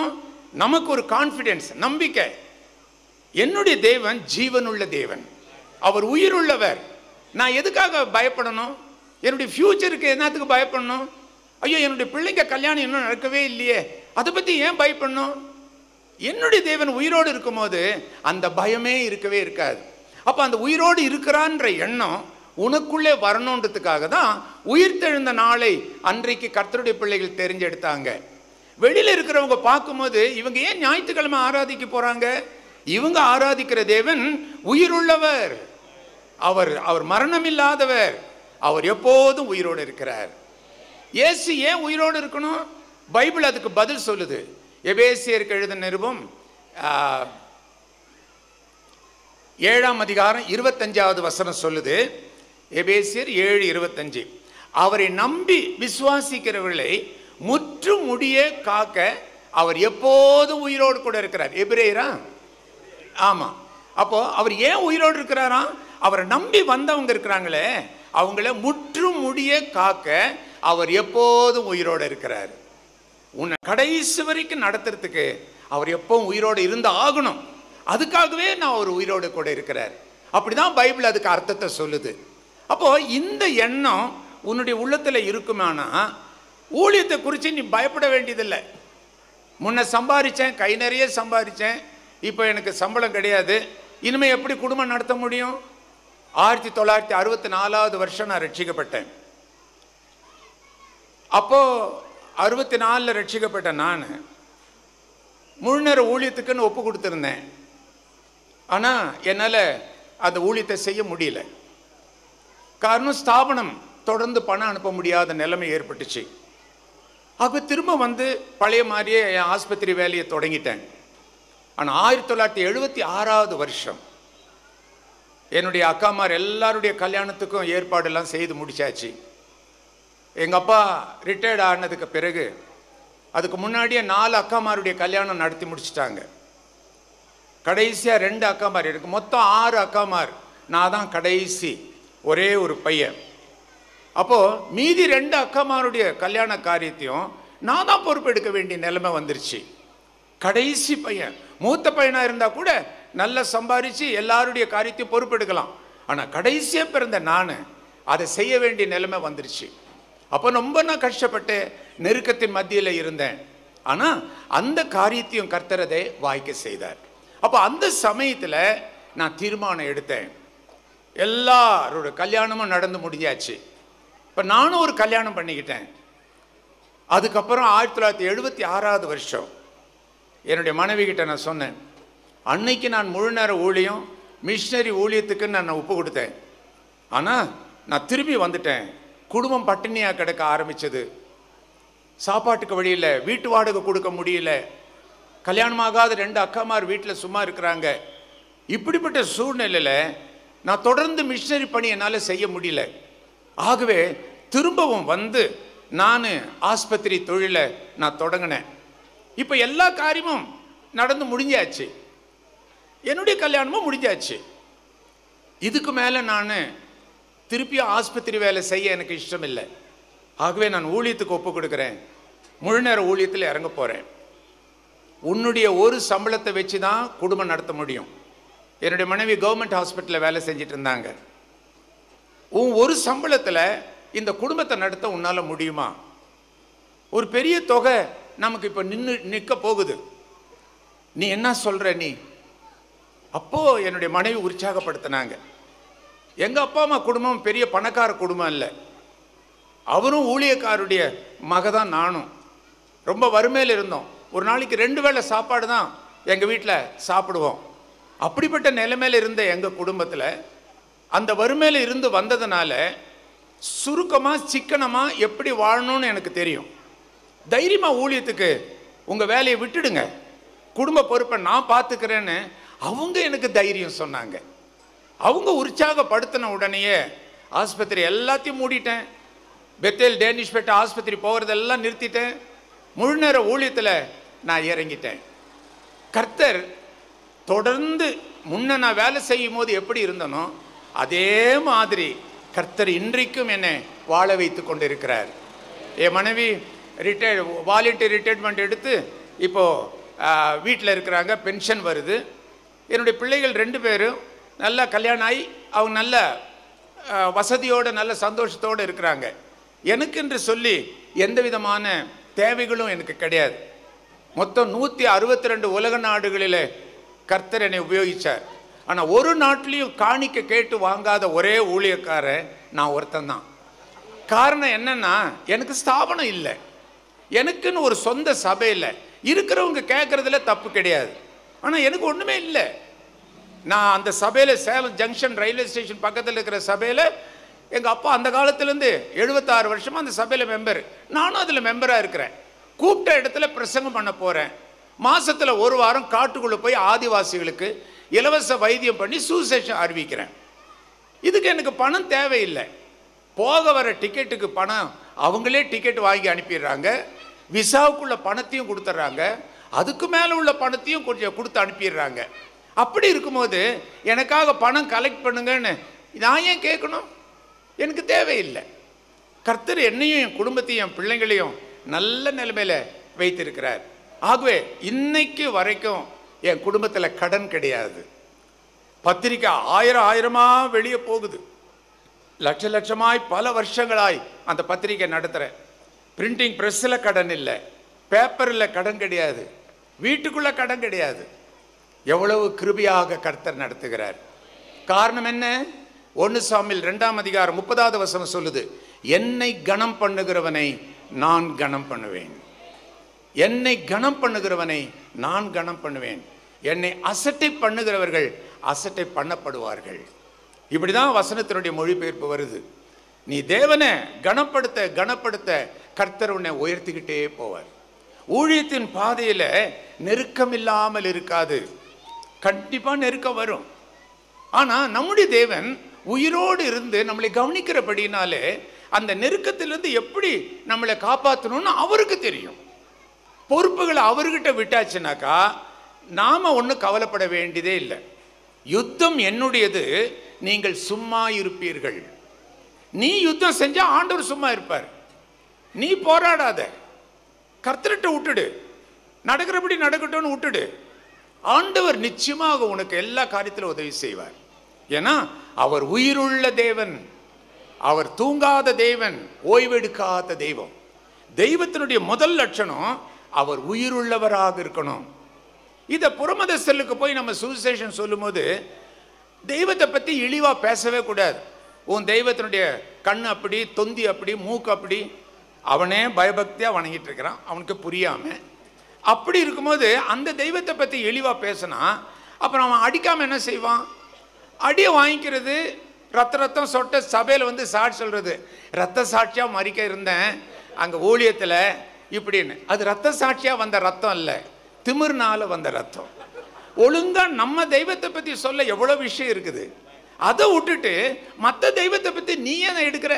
நமக்கு ஒரு கான்ஃபிடென்ஸ் நம்பிக்கை என்னுடைய தேவன் ஜீவனுள்ள தேவன் அவர் உயிருள்ளவர் நான் எதுக்காக பயப்படணும் என்னுடைய ஃப்யூச்சருக்கு என்னத்துக்கு பயப்படணும் ஐயோ என்னுடைய பிள்ளைங்க கல்யாணம் இன்னும் நடக்கவே இல்லையே அதை பற்றி ஏன் பயப்படணும் என்னுடைய தேவன் உயிரோடு இருக்கும்போது அந்த பயமே இருக்கவே இருக்காது அப்போ அந்த உயிரோடு இருக்கிறான்ற எண்ணம் உனக்குள்ளே வரணுன்றதுக்காக தான் உயிர்த்தெழுந்த நாளை அன்றைக்கு கர்த்தருடைய பிள்ளைகள் தெரிஞ்செடுத்தாங்க வெளியில இருக்கிறவங்க பார்க்கும்போது இவங்க ஏன் ஞாயிற்றுக்கிழமை ஆராதிக்க போறாங்க இவங்க ஆராதிக்கிற தேவன் உயிருள்ளவர் அவர் அவர் மரணம் இல்லாதவர் அவர் எப்போதும் உயிரோடு இருக்கிறார் இயேசு ஏன் உயிரோடு இருக்கணும் பைபிள் அதுக்கு பதில் சொல்லுது எபேசியருக்கு எழுதின நிருபம் ஆ, ஏழாம் அதிகாரம் இருபத்தஞ்சாவது வசனம் சொல்லுது எபேசியர் ஏழு இருபத்தஞ்சு அவரை நம்பி விசுவாசிக்கிறவர்களை முற்று முடிய காக்க அவர் எப்போதும் உயிரோடு கூட இருக்கிறார் எபிரேயரா ஆமா அப்போ அவர் ஏன் உயிரோடு இருக்கிறாராம் அவரை நம்பி வந்தவங்க இருக்கிறாங்களே அவங்கள முற்றும் முடிய காக்க அவர் எப்போதும் உயிரோடு இருக்கிறார் உன்னை கடைசி வரைக்கும் நடத்துறதுக்கு அவர் எப்பவும் உயிரோடு இருந்து ஆகணும் அதுக்காகவே நான் அவர் உயிரோடு கூட இருக்கிறார் அப்படிதான் பைபிள் அதுக்கு அர்த்தத்தை சொல்லுது அப்போ இந்த எண்ணம் உன்னுடைய உள்ளத்துல இருக்குமானா ஊழியத்தை குறித்து நீ பயப்பட வேண்டியதில்லை முன்ன சம்பாரிச்சேன் கை நிறைய சம்பாரிச்சேன் இப்போ எனக்கு சம்பளம் கிடையாது இனிமே எப்படி குடும்பம் நடத்த முடியும் ஆயிரத்தி தொள்ளாயிரத்தி அறுபத்தி நாலாவது வருஷம் நான் ரட்சிக்கப்பட்டேன் அப்போ அறுபத்தி நாலில் ரட்சிக்கப்பட்ட நான் முழு நேர ஊழியத்துக்குன்னு ஒப்பு கொடுத்துருந்தேன் ஆனால் என்னால் அந்த ஊழியத்தை செய்ய முடியல காரணம் ஸ்தாபனம் தொடர்ந்து பணம் அனுப்ப முடியாத நிலைமை ஏற்பட்டுச்சு அப்போ திரும்ப வந்து பழைய மாதிரியே என் ஆஸ்பத்திரி வேலையை தொடங்கிட்டேன் ஆனால் ஆயிரத்தி தொள்ளாயிரத்தி எழுபத்தி ஆறாவது வருஷம் என்னுடைய அக்காமார் எல்லாருடைய கல்யாணத்துக்கும் ஏற்பாடெல்லாம் செய்து முடிச்சாச்சு எங்கள் அப்பா ரிட்டையர்ட் ஆனதுக்கு பிறகு அதுக்கு முன்னாடியே நாலு அக்காமாருடைய கல்யாணம் நடத்தி முடிச்சிட்டாங்க கடைசியாக ரெண்டு அக்காமார் எனக்கு மொத்தம் ஆறு அக்காமார் நான் தான் கடைசி ஒரே ஒரு பையன் அப்போது மீதி ரெண்டு அக்காமாருடைய கல்யாண காரியத்தையும் நான் தான் பொறுப்பெடுக்க வேண்டிய நிலைமை வந்துருச்சு கடைசி பையன் மூத்த பையனாக இருந்தால் கூட நல்லா சம்பாரித்து எல்லாருடைய காரியத்தையும் பொறுப்பெடுக்கலாம் ஆனால் கடைசியாக பிறந்த நான் அதை செய்ய வேண்டிய நிலைமை வந்துருச்சு அப்போ ரொம்ப நான் கஷ்டப்பட்டு நெருக்கத்தின் மத்தியில் இருந்தேன் ஆனால் அந்த காரியத்தையும் கர்த்தரதை வாய்க்க செய்தார் அப்போ அந்த சமயத்தில் நான் தீர்மானம் எடுத்தேன் எல்லாரோட கல்யாணமும் நடந்து முடிஞ்சாச்சு இப்போ நானும் ஒரு கல்யாணம் பண்ணிக்கிட்டேன் அதுக்கப்புறம் ஆயிரத்தி தொள்ளாயிரத்தி எழுபத்தி ஆறாவது வருஷம் என்னுடைய மனைவி கிட்ட நான் சொன்னேன் அன்னைக்கு நான் முழு நேர ஊழியம் மிஷினரி ஊழியத்துக்கு நான் ஒப்பு கொடுத்தேன் ஆனால் நான் திரும்பி வந்துட்டேன் குடும்பம் பட்டினியாக கிடக்க ஆரம்பிச்சது சாப்பாட்டுக்கு வழி இல்லை வீட்டு வாடகை கொடுக்க முடியல கல்யாணமாகாத ரெண்டு அக்காமார் வீட்டில் சும்மா இருக்கிறாங்க இப்படிப்பட்ட சூழ்நிலையில் நான் தொடர்ந்து மிஷினரி பணி என்னால் செய்ய முடியல ஆகவே திரும்பவும் வந்து நான் ஆஸ்பத்திரி தொழிலை நான் தொடங்கினேன் இப்போ எல்லா காரியமும் நடந்து முடிஞ்சாச்சு என்னுடைய கல்யாணமும் முடிஞ்சாச்சு இதுக்கு மேலே நான் திருப்பியும் ஆஸ்பத்திரி வேலை செய்ய எனக்கு இஷ்டம் இல்லை ஆகவே நான் ஊழியத்துக்கு ஒப்பு கொடுக்குறேன் முழு நேர ஊழியத்தில் இறங்க போகிறேன் உன்னுடைய ஒரு சம்பளத்தை வச்சு தான் குடும்பம் நடத்த முடியும் என்னுடைய மனைவி கவர்மெண்ட் ஹாஸ்பிட்டலில் வேலை செஞ்சுட்டு இருந்தாங்க உன் ஒரு சம்பளத்தில் இந்த குடும்பத்தை நடத்த உன்னால் முடியுமா ஒரு பெரிய தொகை நமக்கு இப்போ நின்று நிற்க போகுது நீ என்ன சொல்ற நீ அப்போ என்னுடைய மனைவி உற்சாகப்படுத்தினாங்க எங்க அப்பா அம்மா குடும்பம் பெரிய பணக்கார குடும்பம் இல்லை அவரும் ஊழியக்காருடைய மக தான் நானும் ரொம்ப வறுமையில் இருந்தோம் ஒரு நாளைக்கு ரெண்டு வேளை சாப்பாடு தான் எங்கள் வீட்டில் சாப்பிடுவோம் அப்படிப்பட்ட நிலைமையில் இருந்த எங்கள் குடும்பத்தில் அந்த வறுமையில் இருந்து வந்ததுனால சுருக்கமாக சிக்கனமாக எப்படி வாழணும்னு எனக்கு தெரியும் தைரியமாக ஊழியத்துக்கு உங்கள் வேலையை விட்டுடுங்க குடும்ப பொறுப்பை நான் பார்த்துக்கிறேன்னு அவங்க எனக்கு தைரியம் சொன்னாங்க அவங்க உற்சாகப்படுத்தின உடனேயே ஆஸ்பத்திரி எல்லாத்தையும் மூடிட்டேன் பெத்தேல் டேனிஷ்பேட்டை ஆஸ்பத்திரி போகிறதெல்லாம் நிறுத்திட்டேன் முழு நேர ஊழியத்தில் நான் இறங்கிட்டேன் கர்த்தர் தொடர்ந்து முன்ன நான் வேலை செய்யும் போது எப்படி இருந்தனோ அதே மாதிரி கர்த்தர் இன்றைக்கும் என்னை வாழ வைத்து கொண்டிருக்கிறார் என் மனைவி ரிட்டையர்ட் வாலண்டியர் ரிட்டையர்மெண்ட் எடுத்து இப்போ வீட்டில் இருக்கிறாங்க பென்ஷன் வருது என்னுடைய பிள்ளைகள் ரெண்டு பேரும் நல்லா கல்யாணம் ஆகி அவங்க நல்ல ஆஹ், வசதியோடு நல்ல சந்தோஷத்தோடு இருக்கிறாங்க எனக்கென்று சொல்லி எந்த விதமான தேவைகளும் எனக்கு கிடையாது மொத்தம் நூற்றி அறுபத்தி ரெண்டு உலக நாடுகளில் கர்த்தர் என்னை உபயோகிச்சார் ஆனால் ஒரு நாட்டிலையும் காணிக்க கேட்டு வாங்காத ஒரே ஊழியக்காரன் நான் ஒருத்தன் தான் காரணம் என்னன்னா எனக்கு ஸ்தாபனம் இல்லை எனக்குன்னு ஒரு சொந்த சபை இல்லை இருக்கிறவங்க கேட்குறதுல தப்பு கிடையாது ஆனால் எனக்கு ஒன்றுமே இல்லை நான் அந்த சபையில் சேலம் ஜங்ஷன் ரயில்வே ஸ்டேஷன் பக்கத்தில் இருக்கிற சபையில் எங்கள் அப்பா அந்த காலத்துலேருந்து எழுபத்தாறு வருஷமாக அந்த சபையில் மெம்பர் நானும் அதில் மெம்பராக இருக்கிறேன் கூப்பிட்ட இடத்துல பிரசங்கம் பண்ண போகிறேன் மாசத்தில் ஒரு வாரம் காட்டுக்குள்ளே போய் ஆதிவாசிகளுக்கு இலவச வைத்தியம் பண்ணி சுசேஷம் அறிவிக்கிறேன் இதுக்கு எனக்கு பணம் தேவையில்லை போக வர டிக்கெட்டுக்கு பணம் அவங்களே டிக்கெட் வாங்கி அனுப்பிடுறாங்க விசாவுக்குள்ள பணத்தையும் கொடுத்துட்றாங்க அதுக்கு மேலே உள்ள பணத்தையும் கொஞ்சம் கொடுத்து அனுப்பிடுறாங்க அப்படி இருக்கும்போது எனக்காக பணம் கலெக்ட் பண்ணுங்கன்னு நான் ஏன் கேட்கணும் எனக்கு தேவையில்லை கர்த்தர் என்னையும் என் குடும்பத்தையும் என் பிள்ளைங்களையும் நல்ல நிலைமையில வைத்திருக்கிறார் ஆகவே இன்னைக்கு வரைக்கும் என் குடும்பத்தில் கடன் கிடையாது பத்திரிக்கை ஆயிரம் ஆயிரமா வெளியே போகுது லட்ச லட்சமாய் பல வருஷங்களாய் அந்த பத்திரிக்கை நடத்துகிறேன் பிரிண்டிங் ப்ரெஸ்ஸில் கடன் இல்லை பேப்பரில் கடன் கிடையாது வீட்டுக்குள்ள கடன் கிடையாது எவ்வளவு கிருபியாக கர்த்தர் நடத்துகிறார் காரணம் என்ன ஒன்று சாமியில் ரெண்டாம் அதிகாரம் முப்பதாவது வசனம் சொல்லுது என்னை கனம் பண்ணுகிறவனை நான் கனம் பண்ணுவேன் என்னை கனம் பண்ணுகிறவனை நான் கனம் பண்ணுவேன் என்னை அசட்டை பண்ணுகிறவர்கள் அசட்டை பண்ணப்படுவார்கள் இப்படிதான் வசனத்தினுடைய மொழிபெயர்ப்பு வருது நீ தேவனை கனப்படுத்த கனப்படுத்த கர்த்தர் உன்னை உயர்த்திக்கிட்டே போவார் ஊழியத்தின் பாதையில நெருக்கம் இல்லாமல் இருக்காது கண்டிப்பா நெருக்கம் வரும் ஆனா நம்முடைய தேவன் உயிரோடு இருந்து நம்மளை கவனிக்கிறபடினாலே அந்த நெருக்கத்திலிருந்து எப்படி நம்மளை காப்பாற்றணும்னு அவருக்கு தெரியும் பொறுப்புகளை அவர்கிட்ட விட்டாச்சுனாக்கா நாம ஒன்றும் கவலைப்பட வேண்டியதே இல்லை யுத்தம் என்னுடையது நீங்கள் சும்மா இருப்பீர்கள் நீ யுத்தம் செஞ்சா ஆண்டவர் சும்மா இருப்பார் நீ போராடாத கர்த்தர்கிட்ட விட்டுடு நடக்கிறபடி நடக்கட்டும்னு விட்டுடு ஆண்டவர் நிச்சயமாக உனக்கு எல்லா காரியத்திலும் உதவி செய்வார் ஏன்னா அவர் உயிருள்ள தேவன் அவர் தூங்காத தேவன் ஓய்வெடுக்காத தெய்வம் தெய்வத்தினுடைய முதல் லட்சணம் அவர் உயிருள்ளவராக இருக்கணும் இதை புறமத செல்லுக்கு போய் நம்ம சுவிசேஷன் சொல்லும்போது தெய்வத்தை பற்றி இழிவா பேசவே கூடாது உன் தெய்வத்தினுடைய கண் அப்படி தொந்தி அப்படி மூக்கு அப்படி அவனே பயபக்தியாக வணங்கிட்டு இருக்கிறான் அவனுக்கு புரியாம அப்படி இருக்கும்போது அந்த தெய்வத்தை பற்றி இழிவா பேசினா அப்புறம் அவன் அடிக்காம என்ன செய்வான் அடியை வாங்கிக்கிறது ரத்த ரத்தம் சொட்ட சபையில் வந்து சாட்சி சொல்றது ரத்த சாட்சியாக மறிக்க இருந்தேன் அங்கே ஊழியத்தில் இப்படின்னு அது ரத்த சாட்சியாக வந்த ரத்தம் இல்லை திமிர்னால வந்த ரத்தம் ஒழுங்கா நம்ம தெய்வத்தை பற்றி சொல்ல எவ்வளோ விஷயம் இருக்குது அதை விட்டுட்டு மற்ற தெய்வத்தை பற்றி நீ ஏன் எடுக்கிற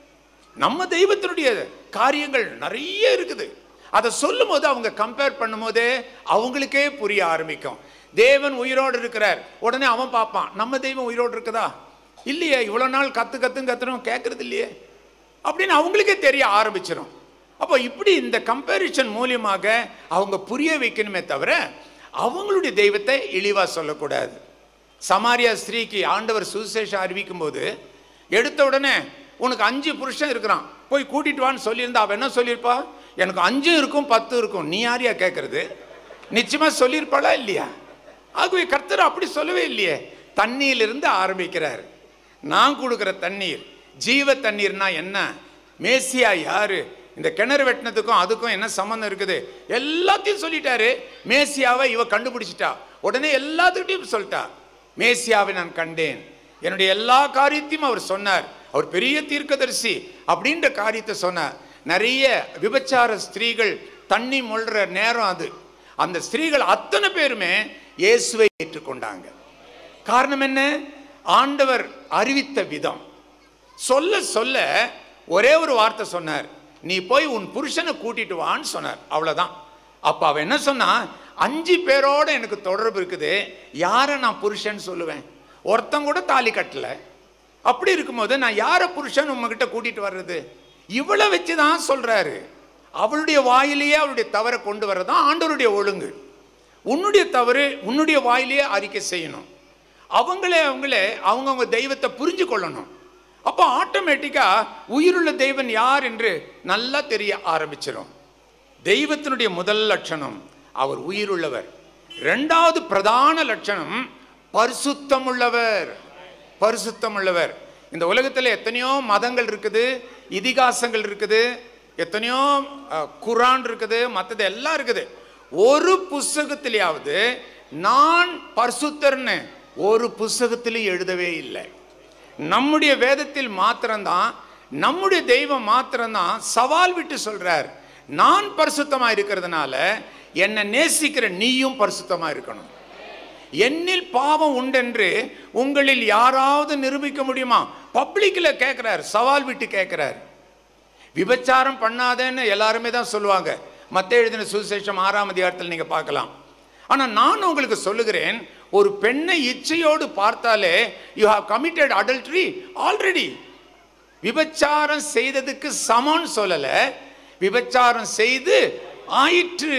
நம்ம தெய்வத்தினுடைய காரியங்கள் நிறைய இருக்குது அதை சொல்லும் போது அவங்க கம்பேர் பண்ணும்போதே அவங்களுக்கே புரிய ஆரம்பிக்கும் தேவன் உயிரோடு இருக்கிறார் உடனே அவன் பார்ப்பான் நம்ம தெய்வம் உயிரோடு இருக்குதா இல்லையே இவ்வளோ நாள் கத்து கத்துன்னு கத்துறோம் கேட்கறது இல்லையே அப்படின்னு அவங்களுக்கே தெரிய ஆரம்பிச்சிடும் அப்போ இப்படி இந்த கம்பேரிஷன் மூலியமாக அவங்க புரிய வைக்கணுமே தவிர அவங்களுடைய தெய்வத்தை இழிவா சொல்லக்கூடாது சமாரியா ஸ்திரீக்கு ஆண்டவர் சுவிசேஷம் அறிவிக்கும் போது எடுத்த உடனே உனக்கு அஞ்சு புருஷன் இருக்கிறான் போய் கூட்டிட்டு வான்னு சொல்லியிருந்தா அவன் என்ன சொல்லியிருப்பா எனக்கு அஞ்சு இருக்கும் பத்து இருக்கும் நீ யாரையா கேட்கறது நிச்சயமா சொல்லியிருப்பாளா இல்லையா ஆகவே கர்த்தர் அப்படி சொல்லவே இல்லையே தண்ணியிலிருந்து ஆரம்பிக்கிறார் நான் கொடுக்குற தண்ணீர் ஜீவ தண்ணீர்னா என்ன மேசியா யாரு இந்த கிணறு வெட்டினதுக்கும் அதுக்கும் என்ன சம்மந்தம் இருக்குது எல்லாத்தையும் சொல்லிட்டாரு மேசியாவை இவ கண்டுபிடிச்சிட்டா உடனே எல்லாத்துக்கிட்டையும் சொல்லிட்டா மேசியாவை நான் கண்டேன் என்னுடைய எல்லா காரியத்தையும் அவர் சொன்னார் அவர் பெரிய தீர்க்கதரிசி அப்படின்ற காரியத்தை சொன்னார் நிறைய விபச்சார ஸ்திரீகள் தண்ணி மொழ்ற நேரம் அது அந்த ஸ்திரீகள் அத்தனை பேருமே இயேசுவை ஏற்றுக்கொண்டாங்க காரணம் என்ன ஆண்டவர் அறிவித்த விதம் சொல்ல சொல்ல ஒரே ஒரு வார்த்தை சொன்னார் நீ போய் உன் புருஷனை கூட்டிட்டு வான்னு சொன்னார் அவ்வளவுதான் அப்ப அவன் என்ன சொன்னா அஞ்சு பேரோட எனக்கு தொடர்பு இருக்குது யாரை நான் புருஷன் சொல்லுவேன் ஒருத்தன் கூட தாலி கட்டல அப்படி இருக்கும்போது நான் யாரை புருஷன் உங்ககிட்ட கூட்டிட்டு வர்றது இவளை வச்சு தான் சொல்றாரு அவளுடைய வாயிலேயே அவளுடைய தவறை கொண்டு வர்றதான் ஆண்டவருடைய ஒழுங்கு உன்னுடைய தவறு உன்னுடைய வாயிலேயே அறிக்கை செய்யணும் அவங்களே அவங்களே அவங்கவுங்க தெய்வத்தை புரிஞ்சு கொள்ளணும் அப்போ ஆட்டோமேட்டிக்காக உயிருள்ள தெய்வன் யார் என்று நல்லா தெரிய ஆரம்பிச்சிடும் தெய்வத்தினுடைய முதல் லட்சணம் அவர் உயிருள்ளவர் ரெண்டாவது பிரதான லட்சணம் பரிசுத்தம் உள்ளவர் பரிசுத்தம் உள்ளவர் இந்த உலகத்தில் எத்தனையோ மதங்கள் இருக்குது இதிகாசங்கள் இருக்குது எத்தனையோ அஹ், குரான் இருக்குது மற்றது எல்லாம் இருக்குது ஒரு புஸ்தகத்திலேயாவது நான் பரிசுத்தர்னு ஒரு புஸ்தகத்திலும் எழுதவே இல்லை நம்முடைய வேதத்தில் மாத்திரம்தான் நம்முடைய தெய்வம் மாத்திரம்தான் சவால் விட்டு சொல்றார் நான் பரிசுத்தமா இருக்கிறதுனால என்னை நேசிக்கிற நீயும் பரிசுத்தமா இருக்கணும் என்னில் பாவம் உண்டென்று உங்களில் யாராவது நிரூபிக்க முடியுமா பப்ளிக்கில் கேட்கிறார் சவால் விட்டு கேட்கிறார் விபச்சாரம் பண்ணாதேன்னு எல்லாருமே தான் சொல்லுவாங்க மத்த எழுதின சுவிசேஷம் ஆறாம் அதிகாரத்தில் நீங்க பார்க்கலாம் ஆனா நான் உங்களுக்கு சொல்லுகிறேன் ஒரு பெண்ணை இச்சையோடு பார்த்தாலே you have committed adultery already விபச்சாரம் செய்ததுக்கு சமம்னு சொல்லல விபச்சாரம் செய்து ஆயிற்று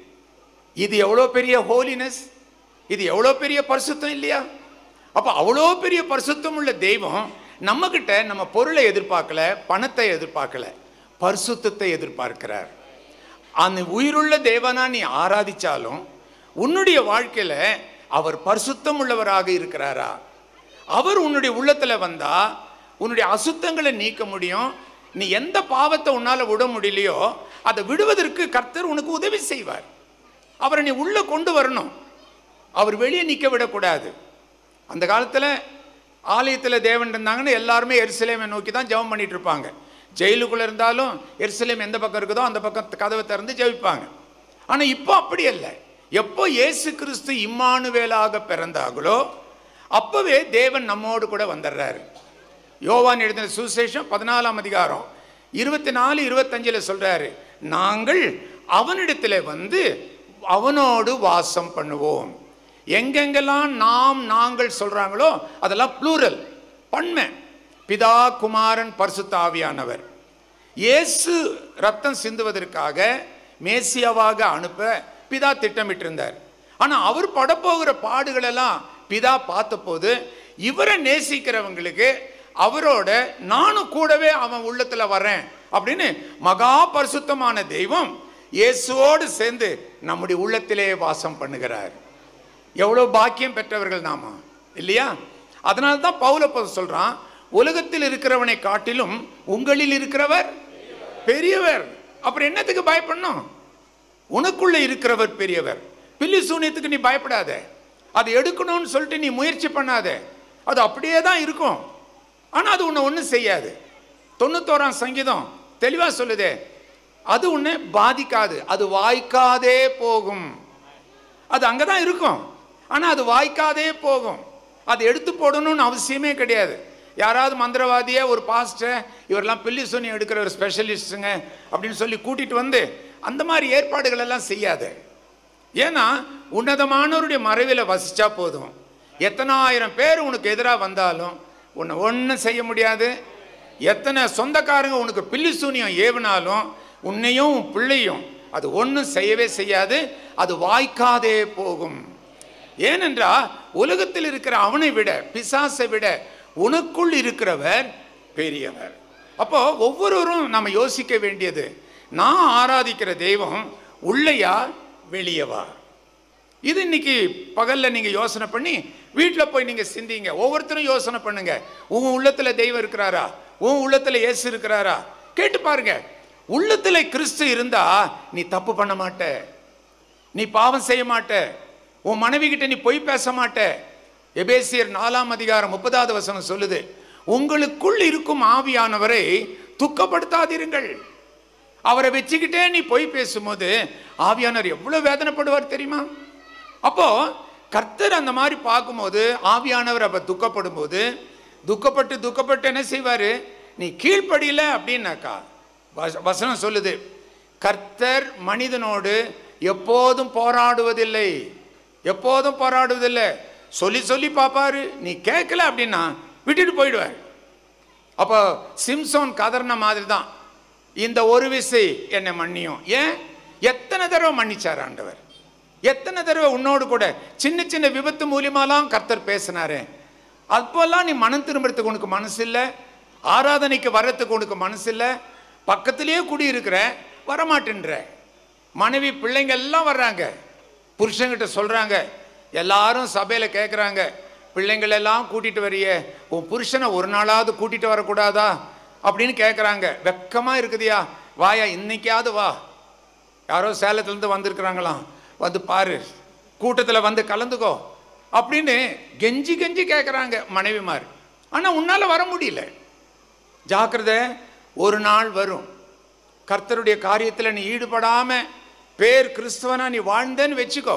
இது எவ்வளோ பெரிய ஹோலினஸ் இது எவ்வளோ பெரிய பரிசுத்தம் இல்லையா அப்போ அவ்வளோ பெரிய பரிசுத்தம் உள்ள தெய்வம் நம்மக்கிட்ட நம்ம பொருளை எதிர்பார்க்கல பணத்தை எதிர்பார்க்கல பரிசுத்தத்தை எதிர்பார்க்கிறார் அந்த உயிருள்ள தேவனா நீ ஆராதிச்சாலும் உன்னுடைய வாழ்க்கையில அவர் பரிசுத்தம் உள்ளவராக இருக்கிறாரா அவர் உன்னுடைய உள்ளத்துல வந்தா உன்னுடைய அசுத்தங்களை நீக்க முடியும் நீ எந்த பாவத்தை உன்னால விட முடியலையோ அதை விடுவதற்கு கர்த்தர் உனக்கு உதவி செய்வார் அவரை நீ உள்ள கொண்டு வரணும் அவர் வெளியே நிற்க விடக்கூடாது அந்த காலத்தில் ஆலயத்தில் தேவன் இருந்தாங்கன்னு எல்லாருமே எருசலேமை நோக்கி தான் ஜெபம் பண்ணிட்டு இருப்பாங்க ஜெயிலுக்குள்ளே இருந்தாலும் எருசலேம் எந்த பக்கம் இருக்குதோ அந்த பக்கம் கதவை திறந்து ஜெபிப்பாங்க ஆனால் இப்போ அப்படி அல்ல எப்போ இயேசு கிறிஸ்து இம்மானுவேலாக பிறந்தாங்களோ அப்போவே தேவன் நம்மோடு கூட வந்துடுறாரு யோவான் எழுதின சுசேஷம் பதினாலாம் அதிகாரம் இருபத்தி நாலு இருபத்தஞ்சில் சொல்றாரு நாங்கள் அவனிடத்தில் வந்து அவனோடு வாசம் பண்ணுவோம் எங்கெங்கெல்லாம் நாம் நாங்கள் சொல்றாங்களோ அதெல்லாம் ப்ளூரல் பன்மை பிதா குமாரன் பரிசுத்த ஆவியானவர் இயேசு ரத்தம் சிந்துவதற்காக மேசியாவாக அனுப்ப பிதா திட்டமிட்டிருந்தார் ஆனா அவர் படப்போகிற பாடுகளெல்லாம் பிதா பார்த்தபோது இவரை நேசிக்கிறவங்களுக்கு அவரோட நானும் கூடவே அவன் உள்ளத்துல வரேன் அப்படின்னு மகா பரிசுத்தமான தெய்வம் இயேசுவோடு சேர்ந்து நம்முடைய உள்ளத்திலே வாசம் பண்ணுகிறார் எவ்வளோ பாக்கியம் பெற்றவர்கள் நாம இல்லையா அதனால தான் பவுலப்போது சொல்றான் உலகத்தில் இருக்கிறவனை காட்டிலும் உங்களில் இருக்கிறவர் பெரியவர் அப்புறம் என்னத்துக்கு பயப்படணும் உனக்குள்ள இருக்கிறவர் பெரியவர் பில்லி சூனியத்துக்கு நீ பயப்படாத அதை எடுக்கணும்னு சொல்லிட்டு நீ முயற்சி பண்ணாத அது அப்படியே தான் இருக்கும் ஆனால் அது உன்னை ஒன்றும் செய்யாது தொண்ணூத்தோராம் சங்கீதம் தெளிவாக சொல்லுதே அது உன்னை பாதிக்காது அது வாய்க்காதே போகும் அது அங்கே தான் இருக்கும் ஆனால் அது வாய்க்காதே போகும் அது எடுத்து போடணும்னு அவசியமே கிடையாது யாராவது மந்திரவாதியே ஒரு பாஸ்டர் இவரெல்லாம் பில்லி சொன்னி எடுக்கிற ஒரு ஸ்பெஷலிஸ்ட்டுங்க அப்படின்னு சொல்லி கூட்டிட்டு வந்து அந்த மாதிரி ஏற்பாடுகள் எல்லாம் செய்யாத ஏன்னா உன்னதமானவருடைய மறைவில் வசிச்சா போதும் எத்தனாயிரம் பேர் உனக்கு எதிராக வந்தாலும் உன்னை ஒன்றும் செய்ய முடியாது எத்தனை சொந்தக்காரங்க உனக்கு பில்லி சூனியம் ஏவினாலும் உன்னையும் உன் பிள்ளையும் அது ஒன்றும் செய்யவே செய்யாது அது வாய்க்காதே போகும் ஏனென்றா உலகத்தில் இருக்கிற அவனை விட பிசாசை விட உனக்குள் இருக்கிறவர் பெரியவர் அப்போ ஒவ்வொருவரும் நம்ம யோசிக்க வேண்டியது நான் ஆராதிக்கிற தெய்வம் உள்ளையா வெளியவா இது இன்னைக்கு பகல்ல நீங்க யோசனை பண்ணி வீட்டில் போய் நீங்க சிந்திங்க ஒவ்வொருத்தரும் யோசனை பண்ணுங்க உன் உள்ளத்துல தெய்வம் இருக்கிறாரா உன் உள்ளத்துல இயேசு இருக்கிறாரா கேட்டு பாருங்க உள்ளத்துல கிறிஸ்து இருந்தா நீ தப்பு பண்ண மாட்ட நீ பாவம் செய்ய மாட்ட உன் மனைவி கிட்ட நீ பொய் பேச மாட்ட எபேசியர் நாலாம் அதிகாரம் முப்பதாவது வசனம் சொல்லுது உங்களுக்குள் இருக்கும் ஆவியானவரை துக்கப்படுத்தாதிருங்கள் அவரை வச்சுக்கிட்டே நீ பொய் பேசும்போது ஆவியானவர் எவ்வளவு வேதனைப்படுவார் தெரியுமா அப்போ கர்த்தர் அந்த மாதிரி பார்க்கும்போது ஆவியானவர் அப்ப துக்கப்படும் போது துக்கப்பட்டு துக்கப்பட்டு என்ன செய்வாரு நீ கீழ்ப்படியல அப்படின்னாக்கா வச- வசனம் சொல்லுது கர்த்தர் மனிதனோடு எப்போதும் போராடுவதில்லை எப்போதும் போராடுவதில்லை சொல்லி சொல்லி பார்ப்பாரு நீ கேட்கல அப்படின்னா விட்டுட்டு போயிடுவார் அப்போ சிம்சோன் கதர்ன மாதிரி தான் இந்த ஒரு விசை என்னை மன்னியும் ஏன் எத்தனை தடவை மன்னிச்சார் ஆண்டவர் எத்தனை தடவை உன்னோடு கூட சின்ன சின்ன விபத்து மூலியமாலாம் கர்த்தர் பேசினாரு அப்போல்லாம் நீ மனம் திரும்புறதுக்கு உனக்கு மனசு இல்லை ஆராதனைக்கு வர்றதுக்கு உனக்கு மனசு இல்லை பக்கத்திலேயே குடியிருக்கிற வரமாட்டேன்ற மனைவி பிள்ளைங்க எல்லாம் வர்றாங்க புருஷங்கிட்ட சொல்றாங்க எல்லாரும் சபையில கேட்குறாங்க பிள்ளைங்கள் எல்லாம் கூட்டிட்டு வரியே உன் புருஷனை ஒரு நாளாவது கூட்டிட்டு வரக்கூடாதா அப்படின்னு கேட்குறாங்க வெக்கமா இருக்குதியா வாயா இன்னைக்காவது வா யாரோ சேலத்துலேருந்து வந்திருக்கிறாங்களாம் வந்து பாரு கூட்டத்தில் வந்து கலந்துக்கோ அப்படின்னு கெஞ்சி கெஞ்சி கேட்குறாங்க மனைவிமார் ஆனால் உன்னால் வர முடியல ஜாக்கிரதை ஒரு நாள் வரும் கர்த்தருடைய காரியத்தில் நீ ஈடுபடாம பேர் கிறிஸ்தவனா நீ வாழ்ந்தேன்னு வச்சுக்கோ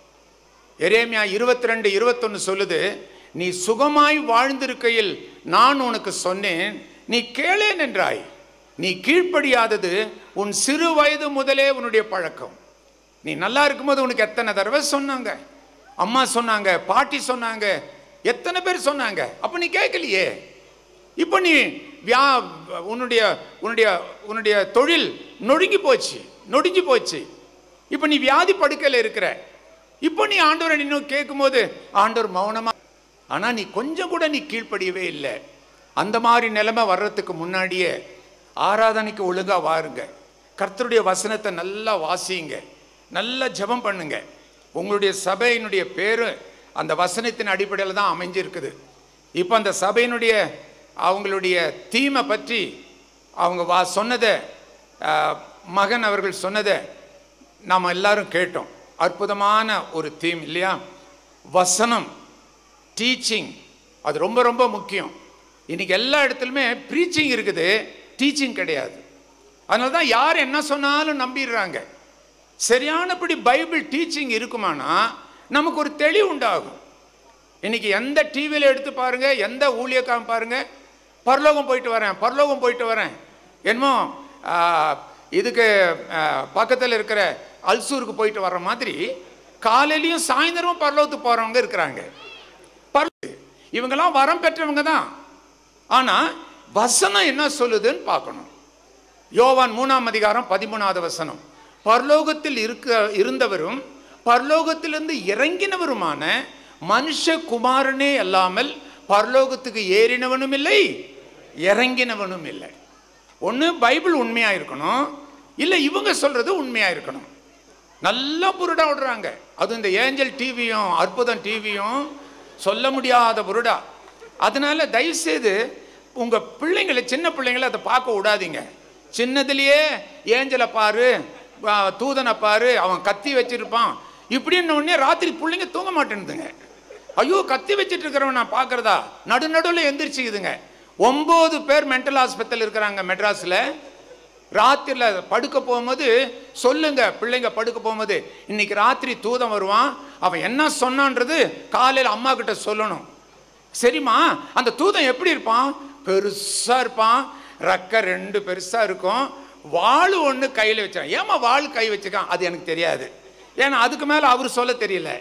எரேமியா இருபத்தி ரெண்டு இருபத்தொன்னு சொல்லுது நீ சுகமாய் வாழ்ந்திருக்கையில் நான் உனக்கு சொன்னேன் நீ கேளேன் என்றாய் நீ கீழ்ப்படியாதது உன் சிறு வயது முதலே உன்னுடைய பழக்கம் நீ நல்லா இருக்கும்போது உனக்கு எத்தனை தடவை சொன்னாங்க அம்மா சொன்னாங்க பாட்டி சொன்னாங்க எத்தனை பேர் சொன்னாங்க அப்ப நீ கேட்கலையே இப்போ நீ வியா உன்னுடைய உன்னுடைய உன்னுடைய தொழில் நொடுங்கி போச்சு நொடிஞ்சு போச்சு இப்போ நீ வியாதி படுக்கையில் இருக்கிற இப்போ நீ ஆண்டவரை இன்னும் கேட்கும்போது ஆண்டவர் மௌனமா ஆனா நீ கொஞ்சம் கூட நீ கீழ்ப்படியவே இல்லை அந்த மாதிரி நிலைமை வர்றதுக்கு முன்னாடியே ஆராதனைக்கு ஒழுங்கா வாருங்க கர்த்தருடைய வசனத்தை நல்லா வாசியுங்க நல்லா ஜெபம் பண்ணுங்க உங்களுடைய சபையினுடைய பேரு அந்த வசனத்தின் அடிப்படையில் தான் அமைஞ்சிருக்குது இப்போ அந்த சபையினுடைய அவங்களுடைய தீமை பற்றி அவங்க வா சொன்னதை ஆஹ், மகன் அவர்கள் சொன்னதை நாம் எல்லாரும் கேட்டோம் அற்புதமான ஒரு தீம் இல்லையா வசனம் டீச்சிங் அது ரொம்ப ரொம்ப முக்கியம் இன்னைக்கு எல்லா இடத்துலையுமே ப்ரீச்சிங் இருக்குது டீச்சிங் கிடையாது அதனால தான் யார் என்ன சொன்னாலும் நம்பிடுறாங்க சரியானபடி பைபிள் டீச்சிங் இருக்குமானா நமக்கு ஒரு தெளிவு உண்டாகும் இன்னைக்கு எந்த டிவியில் எடுத்து பாருங்க எந்த ஊழியக்காரன் பாருங்க பரலோகம் போயிட்டு வரேன் பரலோகம் போயிட்டு வரேன் என்னமோ ஆ, இதுக்கு பக்கத்தில் இருக்கிற அல்சூருக்கு போயிட்டு வர்ற மாதிரி காலையிலையும் சாயந்தரமும் பரலோகத்துக்கு போகிறவங்க இருக்கிறாங்க பரலோக இவங்கெல்லாம் வரம் பெற்றவங்க தான் ஆனால் வசனம் என்ன சொல்லுதுன்னு பார்க்கணும் யோவான் மூணாம் அதிகாரம் பதிமூணாவது வசனம் பரலோகத்தில் இருக்க இருந்தவரும் பரலோகத்திலிருந்து இறங்கினவருமான மனுஷகுமாரனே அல்லாமல் பரலோகத்துக்கு ஏறினவனும் இல்லை இறங்கினவனும் இல்லை ஒன்று பைபிள் உண்மையா இருக்கணும் இல்லை இவங்க சொல்றது உண்மையா இருக்கணும் நல்லா புருடா விடுறாங்க அது இந்த ஏஞ்சல் டிவியும் அற்புதம் டிவியும் சொல்ல முடியாத புருடா அதனால தயவுசெய்து உங்க பிள்ளைங்களை சின்ன பிள்ளைங்களை அதை பார்க்க விடாதீங்க சின்னதுலயே ஏஞ்சலை பாரு ஆ, தூதனை பாரு அவன் கத்தி வச்சிருப்பான் இப்படின்ன உடனே ராத்திரி பிள்ளைங்க தூங்க மாட்டேன்னுதுங்க ஐயோ கத்தி வச்சிட்டு இருக்கிறவன் நான் பார்க்கறதா நடு நடுவில் எந்திரிச்சுக்குதுங்க ஒன்பது பேர் மென்டல் ஹாஸ்பிட்டல் இருக்கிறாங்க மெட்ராஸில் ராத்திரியில் படுக்க போகும்போது சொல்லுங்க பிள்ளைங்க படுக்க போகும்போது இன்னைக்கு ராத்திரி தூதம் வருவான் அவன் என்ன சொன்னான்றது காலையில் அம்மா கிட்ட சொல்லணும் சரிம்மா அந்த தூதன் எப்படி இருப்பான் பெருசா இருப்பான் ரெக்க ரெண்டு பெருசா இருக்கும் வாள் ஒன்று கையில் வச்சான் ஏமா வாள் கை வச்சுக்கான் அது எனக்கு தெரியாது ஏன்னா அதுக்கு மேலே அவர் சொல்ல தெரியல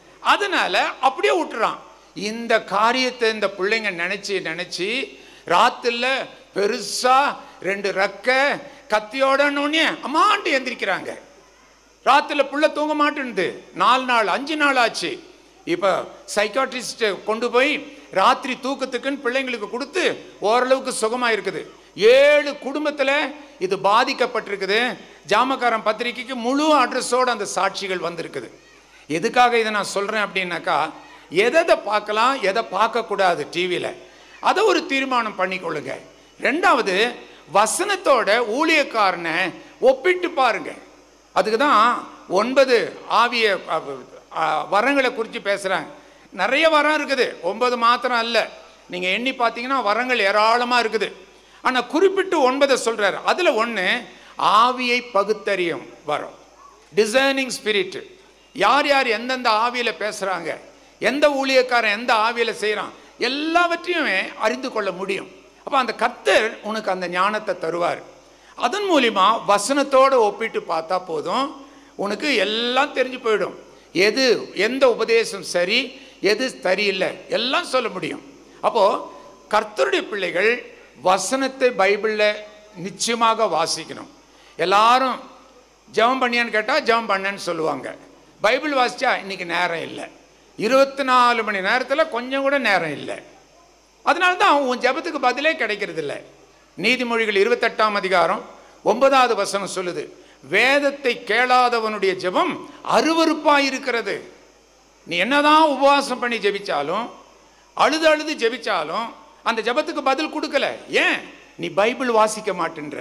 அதனால அப்படியே விட்டுறான் இந்த காரியத்தை இந்த பிள்ளைங்க நினைச்சு நினைச்சு ராத்திரில பெருசா ரெண்டு ரெக்க கத்தியோடனே அம்மாண்டு எந்திரிக்கிறாங்க ராத்திரில புள்ள தூங்க மாட்டேன்து நாலு நாள் அஞ்சு நாள் ஆச்சு இப்போ சைக்காட்ரிஸ்ட் கொண்டு போய் ராத்திரி தூக்கத்துக்குன்னு பிள்ளைங்களுக்கு கொடுத்து ஓரளவுக்கு சுகமா இருக்குது ஏழு குடும்பத்தில் இது பாதிக்கப்பட்டிருக்குது ஜாமக்காரன் பத்திரிக்கைக்கு முழு அட்ரஸோட அந்த சாட்சிகள் வந்திருக்குது எதுக்காக இதை நான் சொல்றேன் அப்படின்னாக்கா எதை எதை பார்க்கலாம் எதை பார்க்கக்கூடாது டிவியில் அதை ஒரு தீர்மானம் பண்ணிக்கொள்ளுங்க ரெண்டாவது வசனத்தோட ஊழியக்காரனை ஒப்பிட்டு பாருங்க அதுக்கு தான் ஒன்பது ஆவிய அ, அ, வரங்களை குறித்து பேசுகிறாங்க நிறைய வரம் இருக்குது ஒன்பது மாத்திரம் அல்ல நீங்கள் எண்ணி பார்த்தீங்கன்னா வரங்கள் ஏராளமாக இருக்குது ஆனால் குறிப்பிட்டு ஒன்பதை சொல்கிறார் அதில் ஒன்று ஆவியை பகுத்தறியும் வரம் டிசைனிங் ஸ்பிரிட் யார் யார் எந்தெந்த ஆவியில் பேசுகிறாங்க எந்த ஊழியக்காரன் எந்த ஆவியில் செய்கிறான் எல்லாவற்றையும் அறிந்து கொள்ள முடியும் அப்போ அந்த கர்த்தர் உனக்கு அந்த ஞானத்தை தருவார் அதன் மூலிமா வசனத்தோடு ஒப்பிட்டு பார்த்தா போதும் உனக்கு எல்லாம் தெரிஞ்சு போயிடும் எது எந்த உபதேசம் சரி எது சரியில்லை எல்லாம் சொல்ல முடியும் அப்போ கர்த்தருடைய பிள்ளைகள் வசனத்தை பைபிளில் நிச்சயமாக வாசிக்கணும் எல்லாரும் ஜெபம் பண்ணியான்னு கேட்டால் ஜெபம் பண்ணேன்னு சொல்லுவாங்க பைபிள் வாசிச்சா இன்னைக்கு நேரம் இல்லை இருபத்தி நாலு மணி நேரத்தில் கொஞ்சம் கூட நேரம் இல்லை அதனால தான் உன் ஜெபத்துக்கு பதிலே கிடைக்கிறது இல்லை நீதிமொழிகள் இருபத்தெட்டாம் அதிகாரம் ஒன்பதாவது வசனம் சொல்லுது வேதத்தை கேளாதவனுடைய ஜெபம் அருவருப்பாய் இருக்கிறது நீ என்னதான் உபவாசம் பண்ணி ஜெபிச்சாலும் அழுது அழுது ஜெபிச்சாலும் அந்த ஜெபத்துக்கு பதில் கொடுக்கல ஏன் நீ பைபிள் வாசிக்க மாட்டேன்ற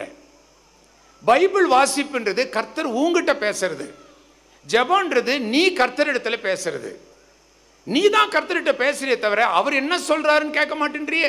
பைபிள் வாசிப்புன்றது கர்த்தர் உங்ககிட்ட பேசுறது ஜெபம்ன்றது நீ கர்த்தரிடத்துல பேசுறது நீ தான் கர்த்தர்கிட்ட பேசுறியே தவிர அவர் என்ன சொல்றாருன்னு கேட்க மாட்டேன்றியே